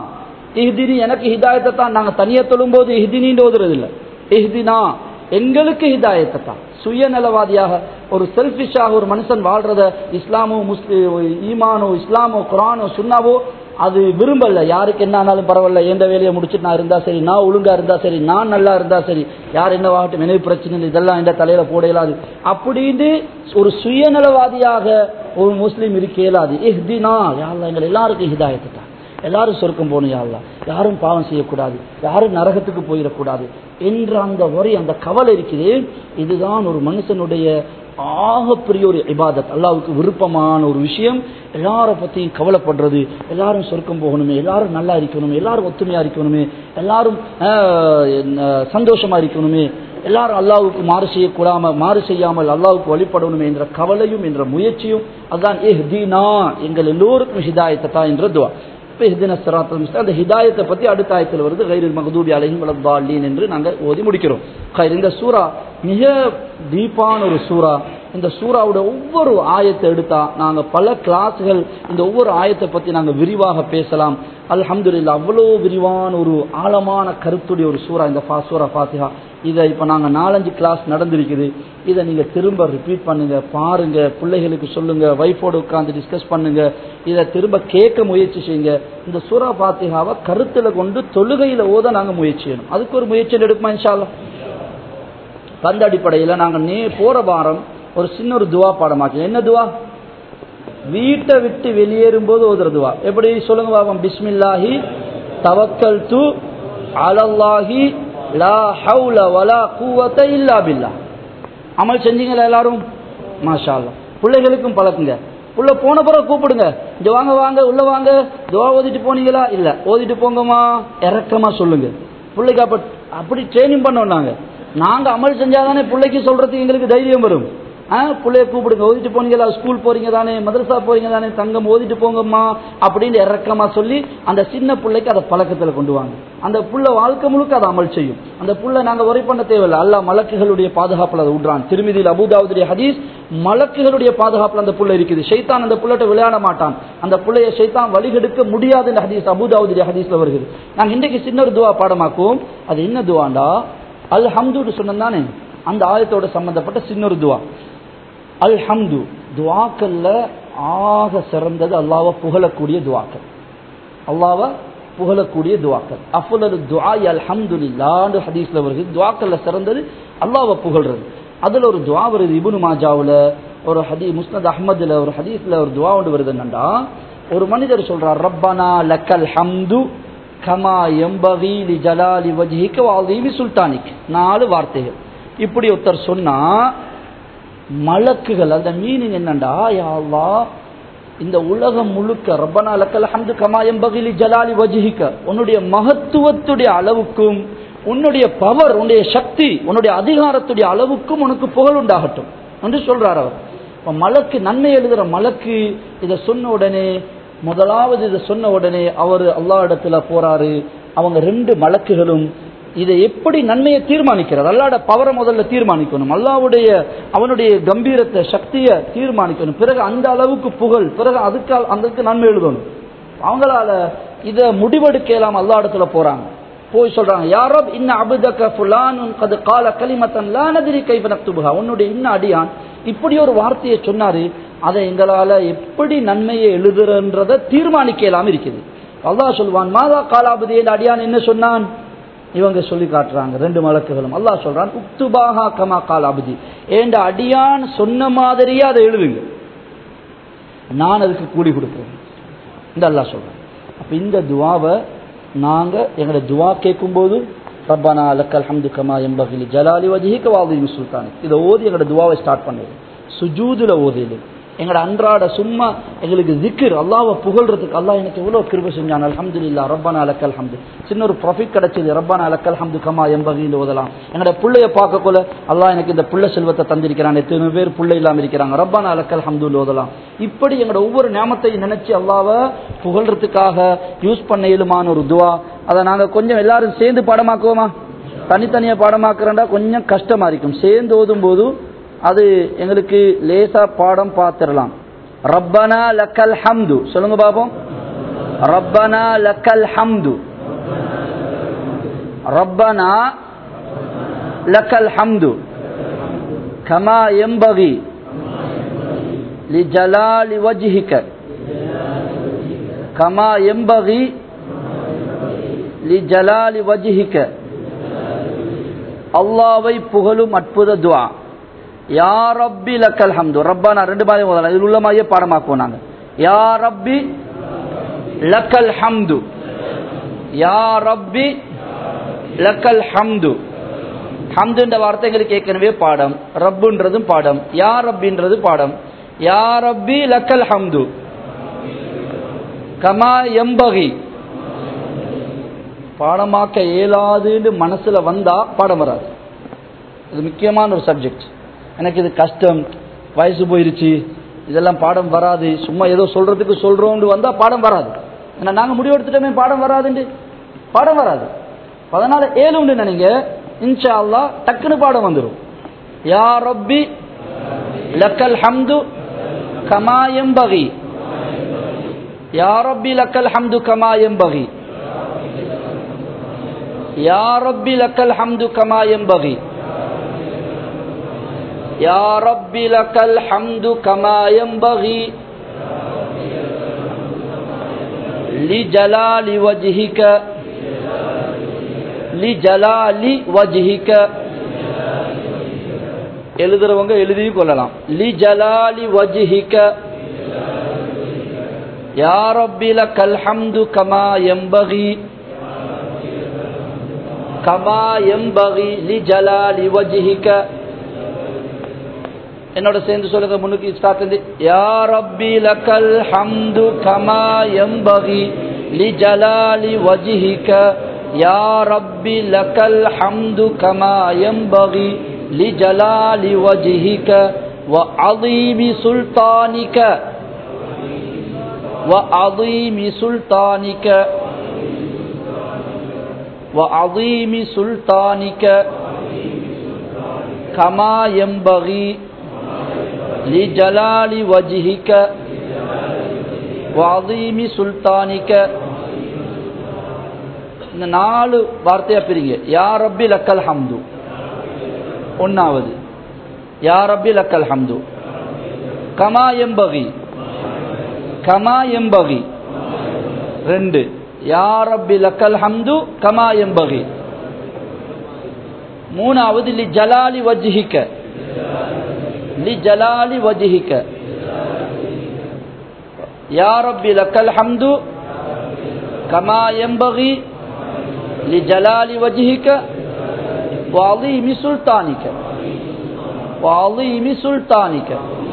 இஹ்தினி எனக்கு ஹிதாயத்தை தான் நாங்க தனியா தொழும்போது இஹ்தினின்னு ஓதுறது இல்ல இஹ்தினா எங்களுக்கு ஹிதாயத்தை தான் சுயநலவாதியாக ஒரு செல்பிஷாக ஒரு மனுஷன் வாழ்றத இஸ்லாமோ முஸ்லிம் ஈமானோ இஸ்லாமோ குரானோ சுண்ணாவோ அது விரும்பல யாருக்கு என்ன ஆனாலும் பரவாயில்ல எந்த வேலையை முடிச்சுட்டு நான் இருந்தா சரி நான் ஒழுங்கா இருந்தா சரி நான் நல்லா இருந்தா சரி யார் என்ன ஆகட்டும் நினைவு பிரச்சனை இல்லை, இதெல்லாம் எந்த தலையில போட இயலாது அப்படின்னு ஒரு சுயநலவாதியாக ஒரு முஸ்லீம் இருக்க இயலாது இஹ்தினா யாழ்லா எங்கள் எல்லாருக்கும் ஹிதாயத்தை தான் எல்லாரும் சொர்க்கம் போகணும் யாழ்லா யாரும் பாவம் செய்யக்கூடாது யாரும் நரகத்துக்கு போயிடக்கூடாது என்ற அந்த வரி அந்த கவலை இருக்குது இதுதான் ஒரு மனுஷனுடைய ஆகப்பெரிய ஒரு இபாதத் அல்லாவுக்கு விருப்பமான ஒரு விஷயம் எல்லாரை பற்றியும் கவலைப்படுறது எல்லாரும் சொர்க்கம் போகணுமே எல்லாரும் நல்லா இருக்கணுமே எல்லாரும் ஒத்துமையா இருக்கணுமே எல்லாரும் ஆஹ், என்ன, சந்தோஷமா இருக்கணுமே எல்லாரும் அல்லாவுக்கு மாறு செய்யக்கூடாம மாறு செய்யாமல் அல்லாவுக்கு வழிபடணுமே என்ற கவலையும் என்ற முயற்சியும் அதுதான் எஹ்தீனா எங்கள் எல்லோருக்கும் ஹிதாயத்தை தான் என்ற துவா இப்போ ஹிதின சிராத்தல் முஸ்தகீம். அந்த ஹிதாயத்தை பற்றி அடுத்த ஆயத்தில் வருது கைரில் மகதூபி அலைஹிம் வலத்தாலீன் என்று நாங்கள் ஓதி முடிக்கிறோம் கைர் இந்த சூரா மிக டீப்பான ஒரு சூரா இந்த சூறாவோட ஒவ்வொரு ஆயத்தை எடுத்தா நாங்க பல கிளாஸ்கள் இந்த ஒவ்வொரு ஆயத்தை பத்தி நாங்க விரிவாக பேசலாம் அல்ஹம்துலில்லாஹ் அவ்வளோ விரிவான ஒரு ஆழமான கருத்துடைய ஒரு சூறா இந்த ஃபா சூரா ஃபாத்திஹா இதை இப்போ நாங்க நாலஞ்சு கிளாஸ் நடந்திருக்குது இதை நீங்க திரும்ப ரிப்பீட் பண்ணுங்க பாருங்க பிள்ளைகளுக்கு சொல்லுங்க வைஃபோடு உட்காந்து டிஸ்கஸ் பண்ணுங்க இதை திரும்ப கேட்க முயற்சி செய்யுங்க இந்த சூரா ஃபாத்திஹாவை கருத்துல கொண்டு தொழுகையில ஓத நாங்க முயற்சி செய்யணும் அதுக்கு ஒரு முயற்சி எடுக்குமா இன்ஷா அல்லாஹ் அந்த அடிப்படையில் நாங்கள் நே போற வாரம் ஒரு சின்ன ஒரு துவா பாடமாக்கி என்ன துவா வீட்டை விட்டு வெளியேறும் போது ஓதுற துவா எப்படி சொல்லுங்க பாபம் பிஸ்மில்லாஹி தவக்கல் து அலல்லாஹி லா ஹவுல வலா கூவத்த இல்லா பில்லா அமல் செஞ்சீங்களா எல்லாரும் மாஷா அல்லாஹ் பிள்ளைகளுக்கும் பழக்குங்க உள்ள போன பிறகு கூப்பிடுங்க இங்க வாங்க வாங்க உள்ள வாங்க துவா ஓதிட்டு போனீங்களா இல்ல ஓதிட்டு போங்கம்மா இறக்கமா சொல்லுங்க பிள்ளைக்கு அப்ப அப்படி ட்ரைனிங் பண்ணோம் நாங்க நாங்க அமல் செஞ்சாதானே பிள்ளைக்கு சொல்றதுக்கு எங்களுக்கு தைரியம் வரும் ஆ பிள்ளைய கூப்பிடுங்க ஓதிட்டு போனீங்களா ஸ்கூல் போறீங்க தானே மதரசா போறீங்க தானே தங்கம் ஓதிட்டு போங்கம்மா அப்படின்னு இறக்கமா சொல்லி அந்த சின்ன பிள்ளைக்கு அதை பழக்கத்துல கொண்டு வாங்க அந்த புள்ள வாழ்க்கை முழுக்க அதை அமல் செய்யும் அந்த புள்ள நாங்க உரை பண்ண தேவையில்லை அல்ல மலக்குகளுடைய பாதுகாப்புல அதை விடுறான் திருமதியில் அபுதாவுடைய ஹதீஸ் மலக்குகளுடைய பாதுகாப்புல அந்த புள்ள இருக்குது ஷைத்தான் அந்த புள்ளட்ட விளையாட மாட்டான் அந்த புள்ளைய ஷைத்தான் வழிகெடுக்க முடியாது இந்த ஹதீஸ் அபுதாவுடைய ஹதீஸ்ல வருகிறது நாங்க இன்றைக்கு சின்ன ஒரு துவா பாடமாக்குவோம் அது என்ன துவாண்டா அல் ஹம்துன்னு சொன்னதானே அந்த ஆயத்தோட சம்பந்தப்பட்ட சின்ன ஒரு துவா அல் ஹம்து துவாக்கல்ல ஆக சிறந்தது அல்லாவை புகழக்கூடிய துவாக்கள் அல்லாவை புகழக்கூடிய துவாக்கள் அஃபுலரு துஆய் அல்ஹம்துலில்லாஹ்னு ஹதீஸ்ல வருது துவாக்கல்ல சிறந்தது அல்லாவை புகழ்றது அதுல ஒரு துவா வருது இப்னு மாஜாவுல ஒரு ஹதீ முஸ்னத் அஹ்மதுல ஒரு ஹதீஸ்ல ஒரு துவா ஒன்று வருது என்னண்டா ஒரு மனிதர் சொல்றார் ரப்பனா லக்கல் ஹம்து கமா எம்பகி லி ஜலாலி வஜ்ஹிக வ அதீமி சுல்தானிக் நாலு வார்த்தைகள் இப்படி ஒருத்தர் சொன்னா மலக்குகள் அந்த மீனிங் என்னண்டா யா அல்லாஹ் இந்த உலகம் முழுக்க ரப்பனா லக்கல் ஹம்து கமா எம்பகி லி ஜலாலி வஜ்ஹிக உன்னுடைய மகத்துவத்துடைய அளவுக்கும் உன்னுடைய பவர் உன்னுடைய சக்தி உன்னுடைய அதிகாரத்துடைய அளவுக்கும் உனக்கு புகழ் உண்டாகட்டும் என்று சொல்றார் அவர் இப்ப மலக்கு நன்மை எழுதுற மலக்கு இதை சொன்ன உடனே முதலாவது இதை சொன்ன உடனே அவர் அல்லா இடத்துல போறாரு அவங்க ரெண்டு மலக்குகளும் இதை எப்படி நன்மையை தீர்மானிக்கிறார் அல்லாட பவரை முதல்ல தீர்மானிக்கணும் அல்லாவுடைய அவனுடைய கம்பீரத்தை சக்தியை தீர்மானிக்கணும் பிறகு அந்த அளவுக்கு புகழ் பிறகு அதுக்கு அதுக்கு நன்மை எழுதணும் அவங்களால இதை முடிவெடுக்கலாம் அல்லா இடத்துல போறாங்க போய் சொல்றாங்க யாரப் இன்ன அபுதக ஃபுலானுன் கது கால கலிமத்தன் லா நதிரி கைஃப நக்துபுஹா உன்னுடைய இன்ன அடியான் இப்படி ஒரு வார்த்தையை சொன்னாரு அதை எங்களால எப்படி நன்மையை எழுதுறன்றத தீர்மானிக்கலாம் இருக்குது அல்லாஹ் சொல்வான் மாதா காலாபதி என்ற அடியான் என்ன சொன்னான் இவங்க சொல்லி காட்டுறாங்க ரெண்டு மலக்குகளும் அல்லாஹ் சொல்றான் உக்துபாஹா கமா காலாபதி ஏண்ட அடியான் சொன்ன மாதிரியே அதை எழுதுங்க நான் அதுக்கு கூடி கொடுக்குறேன் இந்த அல்லாஹ் சொல்றேன் அப்ப இந்த துவாவை நாங்க எங்களோட துவா கேட்கும்போது ரப்பானா லக்கல் ஹம்து கமா எம்பகிலி ஜலாலி வஜிஹிக வாதி சுல்தான் இதை ஓதி எங்களோட துவாவை ஸ்டார்ட் பண்ணுது சுஜூதுல ஓதியது எங்களோட அன்றாட சும்மா எங்களுக்கு திக்ர் அல்லாவை புகழ்றதுக்கு அல்லாஹ் எனக்கு எவ்வளவு கிருப செஞ்சான் அல்ஹம்துலில்லாஹ் ரப்பானா லக்கல் ஹம்து சின்ன ஒரு ப்ராஃபிட் கிடைச்சது ரப்பானா லக்கல் ஹம்து கமா எம்பகின்னு ஓதலாம் எங்களோட பிள்ளைய பார்க்கக்குள்ள அல்லாஹ் எனக்கு இந்த புள்ள செல்வத்தை தந்திருக்கிறான் எத்தனை பேர் பிள்ளை இல்லாம இருக்கிறாங்க ரப்பானா லக்கல் ஹம்துன்னு ஓதலாம் இப்படி எங்களோட ஒவ்வொரு ஞாபகத்தையும் நினைச்சு அல்லாவை புகழ்றதுக்காக யூஸ் பண்ண இயலுமான ஒரு துவா அதை நாங்க கொஞ்சம் எல்லாரும் சேர்ந்து பாடமாக்குவோமா தனித்தனியா பாடமாக்குறேன்டா கொஞ்சம் கஷ்டமா இருக்கும் சேர்ந்து ஓதும் போது அது எங்களுக்கு லேசா பாடம் பார்த்துடலாம் ரப்பனா லக்கல் ஹம்து சொல்லுங்க பாப்போம் ரப்பனா லக்கல் ஹம்து ரப்பனா லக்கல் ஹம்து கமா எம்பகி لجلال وجهك كما ينبغي لجلال وجهك அல்லாவை புகழும் அற்புத துவா யா ரப்பி லக்கல் ஹம்து ரப்பானா ரெண்டு மாதிரி முதல்ல இதில் உள்ள மாதிரியே பாடமாக்குவோம் நாங்க யா ரப்பி லக்கல் ஹம்து யா ரப்பி லக்கல் ஹம்து ஹம்துன்ற வார்த்தைகளுக்கு ஏற்கனவே பாடம் ரப்புன்றதும் பாடம் யா ரப்பின்றது பாடம் யா ரப்பி லக்கல் ஹம்து கமா எம்பகி பாடமாக்க இயலாதுன்னு மனசுல வந்தா பாடம் வராது இது முக்கியமான ஒரு சப்ஜெக்ட் எனக்கு இது கஷ்டம் வயசு போயிருச்சு இதெல்லாம் பாடம் வராது சும்மா ஏதோ சொல்றதுக்கு சொல்றோம்னு வந்தா பாடம் வராது ஏன்னா நாங்க முடிவெடுத்துட்டோமே பாடம் வராதுண்டு பாடம் வராது அதனால ஏழுன்னு நினைங்க இன்ஷா அல்லா டக்குன்னு பாடம் வந்துடும் யா ரப்பி லக்கல் ஹம்து கமா எம்பகி யா ரப்பி லக்கல் ஹம்து கமா எம்பகி யா ரப்பி லக்கல் ஹம்து கமா எம்பகி يا رب لك الحمد كما ينبغي لجلال وجهك لجلال وجهك எழுதுறவங்க எழுதி கொள்ளலாம் லி ஜலாலி வஜ்ஹிக யா ரப்பி லக்கல் ஹம்து கமா யம்பகி கமா யம்பகி லி ஜலாலி வஜ்ஹிக என்னோட சேர்ந்து சொல்லுங்க முன்னுக்கு ஸ்டார்ட் இருந்து யா ரப்பி லக்கல் ஹம்து கமா யம்பகி லி ஜலாலி வஜ்ஹிக யா ரப்பி லக்கல் ஹம்து கமா யம்பகி லி ஜலாலி வஜ்ஹிக வ அதீமி சுல்தானிக வ அதீமி சுல்தானிக வ அதீமி சுல்தானிக கமா யம்பகி لجلال وجهك وعظيم سلطانك இந்த நாலு வார்த்தையா பிரிங்க யா ரப்பி லக்கல் ஹம்து ஒன்னாவது யா ரப்பி லக்கல் ஹம்து கமா எம்பகி கமா எம்பகி ரெண்டு யா ரப்பி லக்கல் ஹம்து கமா எம்பகி மூணாவது லி ஜலாலி வஜ்ஹிக்க لجلال وجهك يا رب لك الحمد كما ينبغي لجلال وجهك وعظيم سلطانك وعظيم سلطانك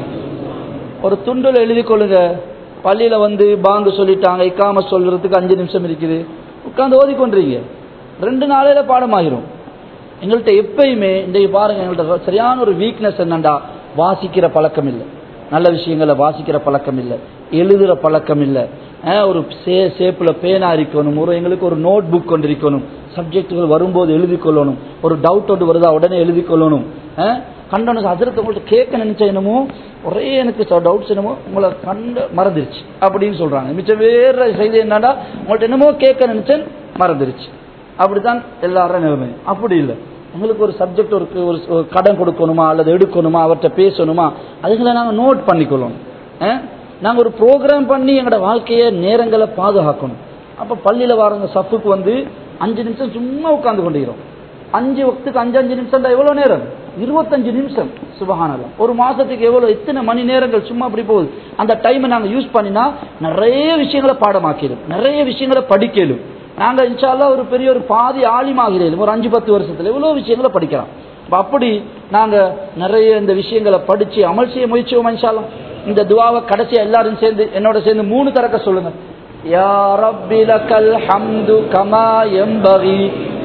ஒரு துண்டில் எழுதி கொள்ளுங்க பள்ளியில வந்து பாங்கு சொல்லிட்டாங்க இக்காம சொல்றதுக்கு அஞ்சு நிமிஷம் இருக்குது உட்காந்து ஓதிக்கொண்டிருக்கீங்க ரெண்டு நாளையில பாடமாயிரும் எங்கள்கிட்ட எப்பயுமே இன்றைக்கு பாருங்க எங்கள்கிட்ட சரியான ஒரு வீக்னஸ் என்னண்டா வாசிக்கிற பழக்கம் இல்லை நல்ல விஷயங்களை வாசிக்கிற பழக்கம் இல்லை எழுதுகிற பழக்கம் இல்லை ஒரு சே சேப்பில் பேனா இருக்கணும் ஒரு எங்களுக்கு ஒரு நோட் புக் கொண்டு இருக்கணும் சப்ஜெக்டுகள் வரும்போது எழுதி கொள்ளணும் ஒரு டவுட் ஒன்று வருதா உடனே எழுதி கொள்ளணும் கண்டனம் அதிரத்தை உங்கள்கிட்ட கேட்க நினைச்ச என்னமோ ஒரே எனக்கு டவுட்ஸ் என்னமோ உங்களை கண்டு மறந்துருச்சு அப்படின்னு சொல்றாங்க மிச்சம் வேற செய்தி என்னடா உங்கள்கிட்ட என்னமோ கேட்க நினைச்சேன் மறந்துருச்சு அப்படித்தான் எல்லாரும் நிலைமை அப்படி இல்லை எங்களுக்கு ஒரு சப்ஜெக்ட் ஒரு ஒரு கடன் கொடுக்கணுமா அல்லது எடுக்கணுமா அவர்கிட்ட பேசணுமா அதுகளை நாங்கள் நோட் பண்ணிக்கொள்ளணும் நாங்கள் ஒரு ப்ரோக்ராம் பண்ணி எங்களோட வாழ்க்கையை நேரங்களை பாதுகாக்கணும் அப்போ பள்ளியில் வரவங்க சப்புக்கு வந்து அஞ்சு நிமிஷம் சும்மா உட்காந்து கொண்டிருக்கிறோம் அஞ்சு வக்துக்கு அஞ்சு அஞ்சு நிமிஷம் எவ்வளோ நேரம் இருபத்தஞ்சு நிமிஷம் சுபகானலாம் ஒரு மாசத்துக்கு எவ்வளோ எத்தனை மணி நேரங்கள் சும்மா அப்படி போகுது அந்த டைமை நாங்கள் யூஸ் பண்ணினா நிறைய விஷயங்களை பாடமாக்கிடும் நிறைய விஷயங்களை படிக்கலும் நாங்கள் இன்ஷால்லா ஒரு பெரிய ஒரு பாதி ஆலிமாகிறேன் ஒரு அஞ்சு பத்து வருஷத்துல எவ்வளோ விஷயங்களை படிக்கலாம் அப்படி நாங்கள் நிறைய இந்த விஷயங்களை படிச்சு அமல் செய்ய முயற்சிவோம் இன்ஷால்லா இந்த துவாவை கடைசியா எல்லாரும் சேர்ந்து என்னோட சேர்ந்து மூணு தரக்க சொல்லுங்க யா ரப்பி லக்கல் ஹம்து கமா யம்பகி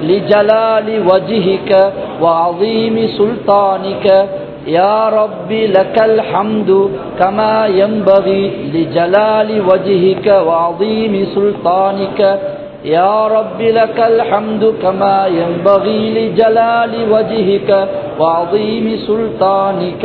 லிஜலாலி வஜ்ஹிக வஅதீமி சுல்தானிக يا ربي لك الحمد كما ينبغي لجلال وجهك وعظيم سلطانك يا رب لك الحمد كما ينبغي لجلال وجهك وعظيم سلطانك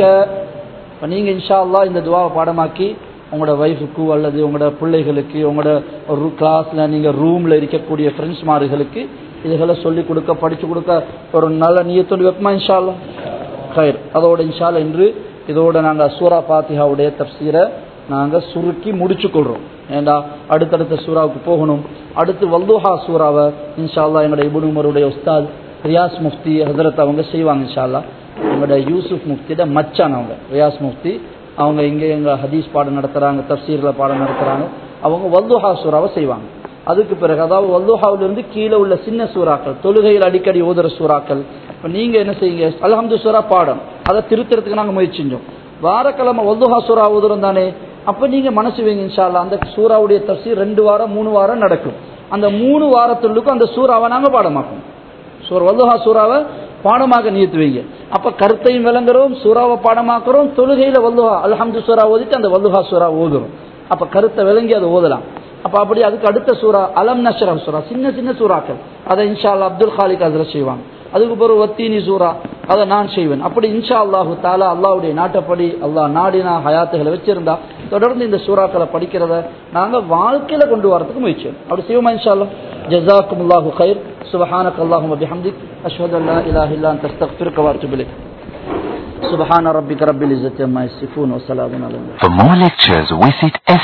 நீங்க இன்ஷா அல்லாஹ் இந்த துவாவை பாடமாக்கி உங்களோட ஒய்ஃபுக்கு அல்லது உங்களோட பிள்ளைகளுக்கு உங்களோட ஒரு கிளாஸ்ல நீங்க ரூம்ல இருக்கக்கூடிய ஃப்ரெண்ட்ஸ் மார்களுக்கு இதுகளை சொல்லி கொடுக்க படிச்சு கொடுக்க ஒரு நல்ல நீயத்தோடு வைப்பமா இன்ஷா அல்லாஹ் கயிர் அதோட இன்ஷா அல்லாஹ் இன்று இதோட நாங்க சூரா பாத்திஹாவுடைய தப்சீரை நாங்க சுருக்கி முடிச்சு கொள்றோம் ஏண்டா அடுத்தடுத்த சூறாவுக்கு போகணும் அடுத்து வல்துஹா சூறாவை இன்ஷா அல்லாஹ் எங்களோட இபுன் உமருடைய உஸ்தாத் ரியாஸ் முஃப்தி ஹசரத் அவங்க செய்வாங்க இன்ஷா அல்லாஹ் எங்களோட யூசுப் முஃப்தியோட மச்சான் அவங்க ரியாஸ் முஃப்தி அவங்க இங்கே எங்க ஹதீஸ் பாடம் நடத்துறாங்க தப்சீர்ல பாடம் நடத்துறாங்க அவங்க வல்துஹா சூறாவை செய்வாங்க அதுக்கு பிறகு அதாவது வல்துஹாவில இருந்து கீழே உள்ள சின்ன சூறாக்கள் தொழுகையில் அடிக்கடி ஓதுற சூறாக்கள் இப்ப நீங்க என்ன செய்யுங்க அல்ஹம்து சூரா பாடம் அதை திருத்துறதுக்கு நாங்க முயற்சி செஞ்சோம் வாரக்கிழமை வல்துஹா சூறா ஓதுறோம் தானே அப்ப நீங்க மனசு வைங்க இன்ஷா அல்லாஹ் அந்த சூறாவுடைய தப்சீர் ரெண்டு வாரம் மூணு வாரம் நடக்கும் அந்த மூணு வாரத்துள்ளுக்கும் அந்த சூறாவை நாங்க பாடமாக்கணும் சூர் வல்லுஹா சூறாவை பாடமாக நிறுத்தி வைங்க அப்ப கருத்தையும் விளங்குறோம் சூறாவை பாடமாக்குறோம் தொழுகையில வல்லுஹா அல்ஹம்து சூறா ஓதிட்டு அந்த வல்லுஹா சூறா ஓதுறோம் அப்ப கருத்தை விளங்கி அதை ஓதலாம் அப்ப அப்படி அதுக்கு அடுத்த சூறா அலம் நஷ்ரம் சூறா சின்ன சின்ன சூறாக்கள் அதை இன்ஷா அல்லாஹ் அப்துல் காலிக் அதுல செய்வாங்க அதுக்கு பிறகு வத்தீனி சூறா அதை நான் செய்வேன் அப்படி இன்ஷா அல்லாஹு தாலா அல்லாஹ்வுடைய நாட்டப்படி அல்லாஹ் நாடினா ஹயாத்துகளை வச்சிருந்தா தொடர்ந்து இந்த சூறாக்களை படிக்கிறத நாங்க வாழ்க்கையில கொண்டு வரதுக்கு முயற்சி செய்யணும். அப்படி செய்வோமா இன்ஷா அல்லாஹ் ஜஸாக்கும் அல்லாஹு خير سبحانك اللهم وبحمدك اشهد ان لا اله الا انت استغفرك واتوب اليك سبحان ربك رب العزه عما يصفون وسلام على المرسلين For more lectures, visit